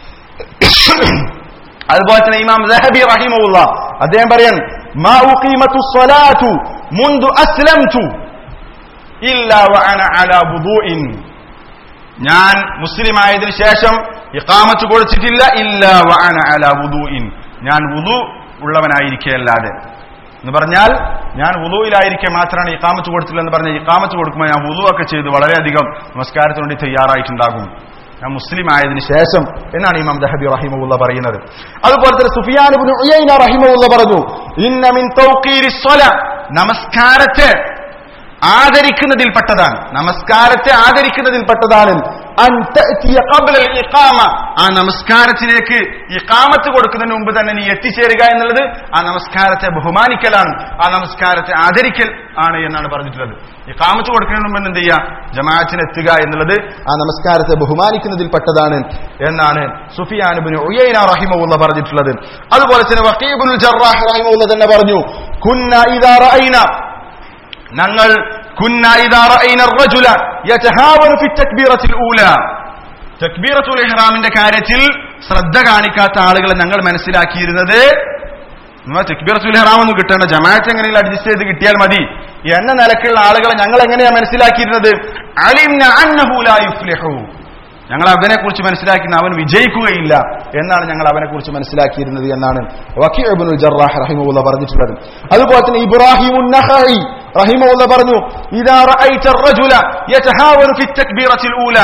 Speaker 1: അതുപോലെ തന്നെ ഇമാം ലഹബി റഹിമഹുള്ള അദ്ദേഹം പറയാൻ മാ ഉഖീമത്തു സ്വലാത്തു മുൻദു അസ്ലംതു ഇല്ലാ വഅന അലാ വുദൂഇൻ ഞാൻ മുസ്ലിം ആയതിനു ശേഷം ഇഖാമത്ത് കൊടുത്തിട്ടില്ല ഇല്ല വഅന അലാ വുദൂഇൻ ഞാൻ വുദു ഉള്ളവനായിരിക്കെ അല്ലാതെ എന്ന് പറഞ്ഞാൽ ഞാൻ വുളുവിലായിരിക്കെ മാത്രമാണ് ഇക്കാമത്ത് കൊടുത്തില്ല എന്ന് പറഞ്ഞാൽ ഇക്കാമത്ത് കൊടുക്കുമ്പോൾ ഞാൻ വുളു ഒക്കെ ചെയ്ത് വളരെയധികം നമസ്കാരത്തിന് വേണ്ടി തയ്യാറായിട്ടുണ്ടാകും ഞാൻ മുസ്ലിം ആയതിനു ശേഷം എന്നാണ് ഇമാം ദഹബി റഹിമുള്ള പറയുന്നത് അതുപോലെ തന്നെ സുഫിയാൻ ഇബ്നു ഉയൈന റഹിമുള്ള പറഞ്ഞു ഇന്ന മിൻ തൗഖീരി സ്വല നമസ്കാരത്തെ ആദരിക്കുന്നതിൽപ്പെട്ടതാണ് നമസ്കാരത്തെ ആദരിക്കുന്നതിൽപ്പെട്ടതാണ് അൻ തഅ്തിയ ഖബ്ല അൽ ഇഖാമ ആ നമസ്കാരത്തിലേക്ക് ഇഖാമത്ത് കൊടുക്കുന്നതിന് മുമ്പ് തന്നെ നീ എത്തിച്ചേരുക എന്നുള്ളത് ആ നമസ്കാരത്തെ ബഹുമാനിക്കലാണ് ആ നമസ്കാരത്തെ ആദരിക്കൽ ആണ് എന്നാണ് പറഞ്ഞിട്ടുള്ളത് ഇഖാമത്ത് കൊടുക്കുന്നതിന് മുമ്പ് എന്ത് ചെയ്യുക ജമാഅത്തിന് എത്തുക എന്നുള്ളത് ആ നമസ്കാരത്തെ ബഹുമാനിക്കുന്നതിൽപ്പെട്ടതാണ് എന്നാണ് സുഫിയാൻ ഇബ്നു ഉയൈന റഹിമഹുള്ള പറഞ്ഞിട്ടുള്ളത് അതുപോലെ തന്നെ വഖീബുൽ ജറാഹ് റഹിമഹുള്ള തന്നെ പറഞ്ഞു കുന്ന ഇദാ റഅയ്ന ഞങ്ങൾ കുന്ന ഇദാ റഅയ്ന الرجل യതഹാവനു ഫി തക്ബീറത്തിൽ ഊല തക്ബീറത്തുൽ ഇഹ്റാമിന്റെ കാര്യത്തിൽ ശ്രദ്ധ കാണിക്കാത്ത ആളുകളെ ഞങ്ങൾ മനസ്സിലാക്കിയിരുന്നത് നമ്മൾ തക്ബീറത്തുൽ ഇഹ്റാം ഒന്നും കിട്ടേണ്ട ജമാഅത്ത് എങ്ങനെയെങ്കിലും അഡ്ജസ്റ്റ് ചെയ്ത് കിട്ടിയാൽ മതി എന്ന നിലക്കുള്ള ആളുകളെ ഞങ്ങൾ എങ്ങനെയാ മനസ്സിലാക്കിയിരുന്നത് അലിംന അന്നഹു ലാ യുഫ്ലിഹു ഞങ്ങൾ അവനെ കുറിച്ച് മനസ്സിലാക്കുന്ന അവൻ വിജയിക്കുകയില്ല എന്നാണ് ഞങ്ങൾ അവനെ കുറിച്ച് മനസ്സിലാക്കിയിരുന്നത് എന്നാണ് വക്കീബുൽ ജറാഹ് റഹിമുല്ല പറഞ്ഞിട്ടുള്ളത് അതുപോലെ തന്നെ ഇബ്രാഹിം നഖഈ റഹിമുല്ല പറഞ്ഞു ഇദാ റഅയ്ത الرجل يتهاون في التكبيرة الأولى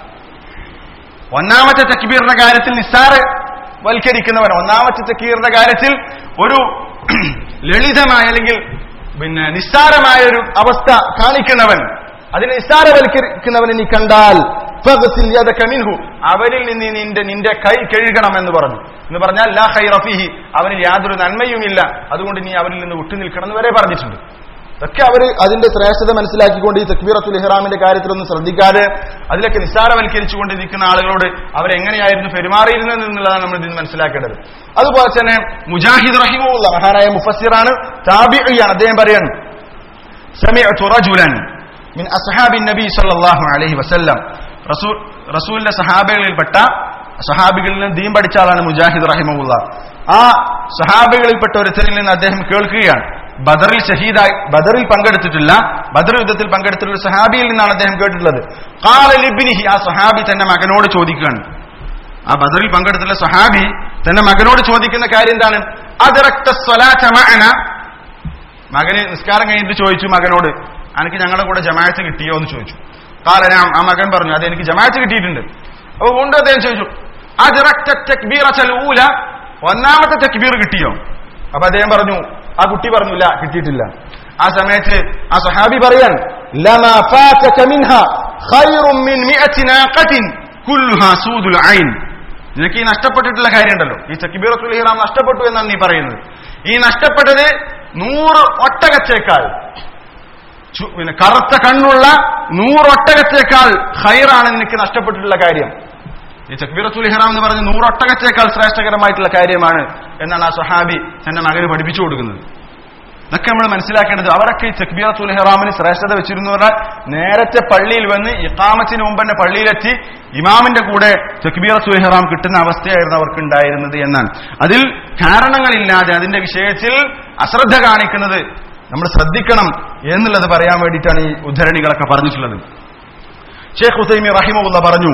Speaker 1: ഒന്നാമത്തെ തക്ബീറിന്റെ കാര്യത്തിൽ നിസ്സാര വൽക്കരിക്കുന്നവൻ ഒന്നാമത്തെ തക്ബീറിന്റെ കാര്യത്തിൽ ഒരു ലളിതമായ അല്ലെങ്കിൽ പിന്നെ നിസ്സാരമായ ഒരു അവസ്ഥ കാണിക്കുന്നവൻ അതിനെ നിസ്സാരവൽക്കരിക്കുന്നവനെ നീ കണ്ടാൽ ഫഗ്സിൽ യദക മിൻഹു അവരിൽ നിന്ന് നിന്റെ നിന്റെ കൈ കഴുകണം എന്ന് പറഞ്ഞു എന്ന് പറഞ്ഞാൽ ലാ ഖൈറ ഫീഹി അവനിൽ യാതൊരു നന്മയുമില്ല അതുകൊണ്ട് നീ അവരിൽ നിന്ന് വിട്ടു നിൽക്കണം എന്ന് വരെ പറഞ്ഞിട്ടുണ്ട് ഇതൊക്കെ അവർ അതിന്റെ ശ്രേഷ്ഠത മനസ്സിലാക്കിക്കൊണ്ട് ഈ തക്ബീറത്തുൽ ഇഹ്റാമിന്റെ കാര്യത്തിലൊന്നും ശ്രദ്ധിക്കാതെ അതിലൊക്കെ നിസ്സാരവൽക്കരിച്ചുകൊണ്ട് നിൽക്കുന്ന ആളുകളോട് അവരെങ്ങനെയായിരുന്നു പെരുമാറിയിരുന്നത് എന്നുള്ളതാണ് നമ്മൾ ഇതിന് മനസ്സിലാക്കേണ്ടത് അതുപോലെ തന്നെ മുജാഹിദ് റഹിമുള്ള മഹാനായ മുഫസ്സിറാണ് താബിയാണ് അദ്ദേഹം പറയാണ് സമിഅതു റജുലൻ മിൻ അസ്ഹാബിൻ നബി സല്ലല്ലാഹു അലൈഹി വസല്ലം റസൂൽ റസൂലിന്റെ സഹാബികളിൽപ്പെട്ട സഹാബികളിൽ നിന്ന് ദീൻ പഠിച്ച ആളാണ് മുജാഹിദ് റഹിമുള്ള ആ സഹാബികളിൽപ്പെട്ട ഒരുത്തരിൽ നിന്ന് അദ്ദേഹം കേൾക്കുകയാണ് ബദറിൽ ഷഹീദായി ബദറിൽ പങ്കെടുത്തിട്ടില്ല ബദർ യുദ്ധത്തിൽ പങ്കെടുത്തിട്ടുള്ള സഹാബിയിൽ നിന്നാണ് അദ്ദേഹം കേട്ടിട്ടുള്ളത് കാലിബിനിഹി ആ സഹാബി തന്റെ മകനോട് ചോദിക്കുകയാണ് ആ ബദറിൽ പങ്കെടുത്തുള്ള സഹാബി തന്റെ മകനോട് ചോദിക്കുന്ന കാര്യം എന്താണ് അതിറക്ത സ്വലാചമഅന മകന് നിസ്കാരം കഴിഞ്ഞിട്ട് ചോദിച്ചു മകനോട് എനിക്ക് ഞങ്ങളുടെ കൂടെ ജമാഅത്ത് കിട്ടിയോ എന്ന് ചോദിച്ചു കാലനാം ആ മകൻ പറഞ്ഞു അത് എനിക്ക് ജമാഅത്ത് കിട്ടിയിട്ടുണ്ട് അപ്പൊ വീണ്ടും അദ്ദേഹം ചോദിച്ചു അതിറക്ത തക്ബീറത്തുൽ ഊല ഒന്നാമത്തെ തക്ബീർ കിട്ടിയോ അപ്പൊ അദ്ദേഹം പറഞ്ഞു ആ കുട്ടി പറഞ്ഞു ഇല്ല കിട്ടിയിട്ടില്ല ആ സമയത്ത് ആ സഹാബി പറയാൻ ലമാ ഫാതക മിൻഹ ഖൈറും മിൻ മിഅത്തി നാഖത്തിൻ കുല്ലുഹാ സൂദുൽ ഐൻ നിനക്ക് ഈ നഷ്ടപ്പെട്ടിട്ടുള്ള കാര്യമുണ്ടല്ലോ ഈ തക്ബീറത്തുൽ ഇഹ്റാം നഷ്ടപ്പെട്ടു എന്നാണ് നീ പറയുന്നത് ഈ നഷ്ടപ്പെട്ടത് നൂറ് ഒട്ടകത്തേക്കാൾ ചു- പിന്നെ കറുത്ത കണ്ണുള്ള നൂറ് ഒട്ടകത്തേക്കാൾ ഹൈറാണ് നിനക്ക് നഷ്ടപ്പെട്ടിട്ടുള്ള കാര്യം ഈ തക്ബീറത്തുൽ ഇഹ്റാം എന്ന് പറഞ്ഞ നൂറ് ഒട്ടകത്തേക്കാൾ ശ്രേഷ്ഠകരമായിട്ടുള്ള കാര്യമാണ് എന്നാണ് ആ സഹാബി തന്റെ മകന് പഠിപ്പിച്ചു കൊടുക്കുന്നത് ഇതൊക്കെ നമ്മൾ മനസ്സിലാക്കേണ്ടത് അവരൊക്കെ ഈ തക്ബീറത്തുൽ ഇഹ്റാമിന് ശ്രേഷ്ഠത വെച്ചിരുന്നു പറഞ്ഞാൽ നേരത്തെ പള്ളിയിൽ വന്ന് ഇഖാമത്തിന് മുമ്പ് തന്നെ പള്ളിയിലെത്തി ഇമാമിന്റെ കൂടെ തക്ബീറത്തുൽ ഇഹ്റാം കിട്ടുന്ന അവസ്ഥയായിരുന്നു അവർക്ക് ഉണ്ടായിരുന്നത് എന്നാണ് അതിൽ കാരണങ്ങളില്ലാതെ അതിന്റെ വിഷയത്തിൽ അശ്രദ്ധ കാണിക്കുന്നത് നമ്മൾ ശ്രദ്ധിക്കണം എന്നുള്ളത് പറയാൻ വേണ്ടിയിട്ടാണ് ഈ ഉദ്ധരണികളൊക്കെ പറഞ്ഞിട്ടുള്ളത് ഷേഖ് ഹുസൈമി റഹിമുള്ള പറഞ്ഞു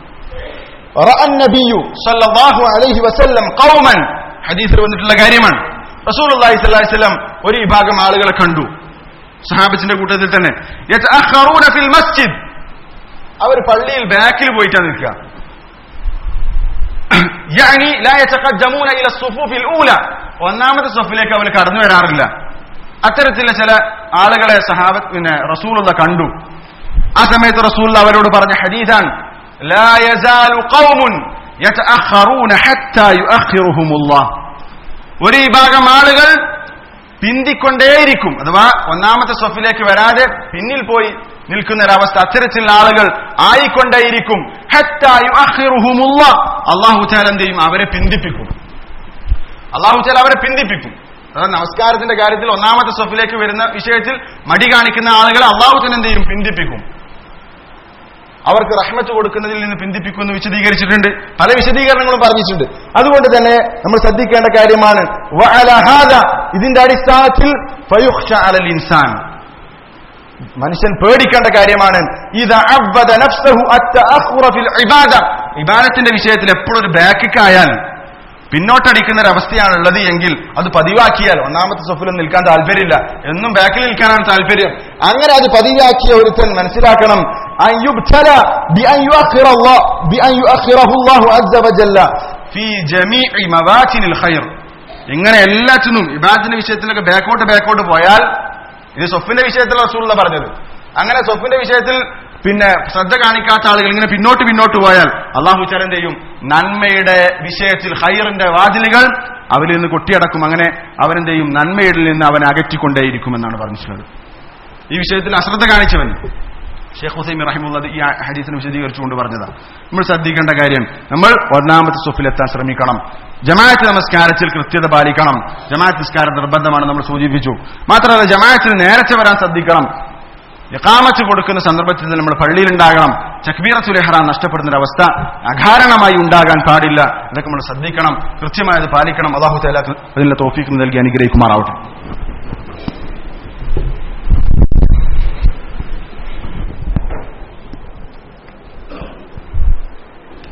Speaker 1: റഅ النبي സല്ലല്ലാഹു അലൈഹി വസല്ലം ഖൗമൻ ഹദീസിൽ വന്നിട്ടുള്ള കാര്യമാണ് റസൂലുള്ളാഹി സ്വല്ലല്ലാഹി അലൈഹി വസല്ലം ഒരു വിഭാഗം ആളുകളെ കണ്ടു സഹാബത്തിന്റെ കൂട്ടത്തിൽ തന്നെ യതഅഖറൂന ഫിൽ മസ്ജിദ് അവർ പള്ളിയിൽ ബാക്കിൽ പോയിട്ടാണ് നിൽക്കുക യാനി ലാ യതഖദ്ദമൂന ഇല സുഫൂഫിൽ ഊല ഒന്നാമത്തെ സഫിലേക്ക് അവർ കടന്നു വരാറില്ല അത്തരത്തിലുള്ള ചില ആളുകളെ സഹാബത്ത് പിന്നെ റസൂലുള്ള കണ്ടു ആ സമയത്ത് റസൂൽ അവരോട് പറഞ്ഞ ഹദീസാണ് لا يزال قوم يتأخرون حتى يؤخرهم الله ഒരു വിഭാഗം ആളുകൾ പിന്തിക്കൊണ്ടേയിരിക്കും അഥവാ ഒന്നാമത്തെ സൊഫിലേക്ക് വരാതെ പിന്നിൽ പോയി നിൽക്കുന്ന ഒരവസ്ഥ അത്തരത്തിലുള്ള ആളുകൾ ആയിക്കൊണ്ടേയിരിക്കും ഹത്താ യുഅഖിറുഹുമുള്ള. അള്ളാഹു താല എന്ത് ചെയ്യും അവരെ പിന്തിപ്പിക്കും അള്ളാഹു താല അവരെ പിന്തിപ്പിക്കും അതായത് നമസ്കാരത്തിന്റെ കാര്യത്തിൽ ഒന്നാമത്തെ സൊഫിലേക്ക് വരുന്ന വിഷയത്തിൽ മടി കാണിക്കുന്ന ആളുകളെ അള്ളാഹു താല എന്ത് ചെയ്യും പിന്തിപ്പിക്കും അവർക്ക് റഹ്മത്ത് കൊടുക്കുന്നതിൽ നിന്ന് പിന്തിപ്പിക്കുമെന്ന് വിശദീകരിച്ചിട്ടുണ്ട് പല വിശദീകരണങ്ങളും പറഞ്ഞിട്ടുണ്ട് അതുകൊണ്ട് തന്നെ നമ്മൾ ശ്രദ്ധിക്കേണ്ട കാര്യമാണ് വഅല ഹാദ ഇതിന്റെ അടിസ്ഥാനത്തിൽ ഫയുഖ്ഷ അലൽ ഇൻസാൻ മനുഷ്യൻ പേടിക്കേണ്ട കാര്യമാണ് ഇത് അബ്ബദ നഫ്സഹു അത്തഅഖുറ ഫിൽ ഇബാദ ഇബാദത്തിന്റെ വിഷയത്തിൽ എപ്പോഴും ഒരു ബാക്കിക്കായാൽ പിന്നോട്ടടിക്കുന്ന ഒരു അവസ്ഥയാണുള്ളത് എങ്കിൽ അത് പതിവാക്കിയാൽ ഒന്നാമത്തെ സൊഫിലും നിൽക്കാൻ താല്പര്യമില്ല എന്നും ബാക്കിൽ നിൽക്കാനാണ് താല്പര്യം അങ്ങനെ അത് പതിവാക്കിയ ഒരുത്തൻ മനസ്സിലാക്കണം أن يبتلى بأن يؤخر الله بأن يؤخره الله عز وجل في جميع مواتن الخير ഇങ്ങനെ എല്ലാത്തിനും ഇബാദത്തിന്റെ വിഷയത്തിലൊക്കെ ബാക്കോട്ട് ബാക്കോട്ട് പോയാൽ ഇത് സൊഫിന്റെ വിഷയത്തിൽ റസൂള്ള പറഞ്ഞത് അങ്ങനെ സൊഫിന്റെ വിഷയത്തിൽ പിന്നെ ശ്രദ്ധ കാണിക്കാത്ത ആളുകൾ ഇങ്ങനെ പിന്നോട്ട് പിന്നോട്ട് പോയാൽ അള്ളാഹു ചരൻ ചെയ്യും നന്മയുടെ വിഷയത്തിൽ ഹൈറിന്റെ വാതിലുകൾ അവരിൽ നിന്ന് കൊട്ടിയടക്കും അങ്ങനെ അവനെന്ത് ചെയ്യും നന്മയിൽ നിന്ന് അവനെ അകറ്റിക്കൊണ്ടേയിരിക്കുമെന്നാണ് പറഞ്ഞിട്ടുള്ളത് ഈ വിഷയത്തിൽ അശ്രദ്ധ കാണിച്ചവൻ ഷെയ്ഖ് ഹുസൈമി റഹിമുള്ളത് ഈ ഹദീസിനെ വിശദീകരിച്ചുകൊണ്ട് പറഞ്ഞതാണ് നമ്മൾ ശ്രദ്ധിക്കേണ്ട കാര്യം നമ്മൾ ഒന്നാമത്തെ സുഫിലെത്താൻ ശ്രമിക്കണം ജമാഅത്ത് നമസ്കാരത്തിൽ കൃത്യത പാലിക്കണം ജമാഅത്ത് നിസ്കാരം നിർബന്ധമാണ് നമ്മൾ സൂചിപ്പിച്ചു മാത്രമല്ല ജമാഅത്തിന് നേരത്തെ വരാൻ ശ്രദ്ധിക്കണം ഇഖാമത്ത് കൊടുക്കുന്ന സന്ദർഭത്തിൽ നമ്മൾ പള്ളിയിലുണ്ടാകണം ചക്ബീറത്തുൽ ഇഹ്റാം നഷ്ടപ്പെടുന്ന ഒരു അവസ്ഥ അകാരണമായി ഉണ്ടാകാൻ പാടില്ല ഇതൊക്കെ നമ്മൾ ശ്രദ്ധിക്കണം കൃത്യമായത് പാലിക്കണം അള്ളാഹു തആല അതിനുള്ള തോഫീക്ക് നൽകി അനുഗ്രഹിക്കുമാറാവട്ടെ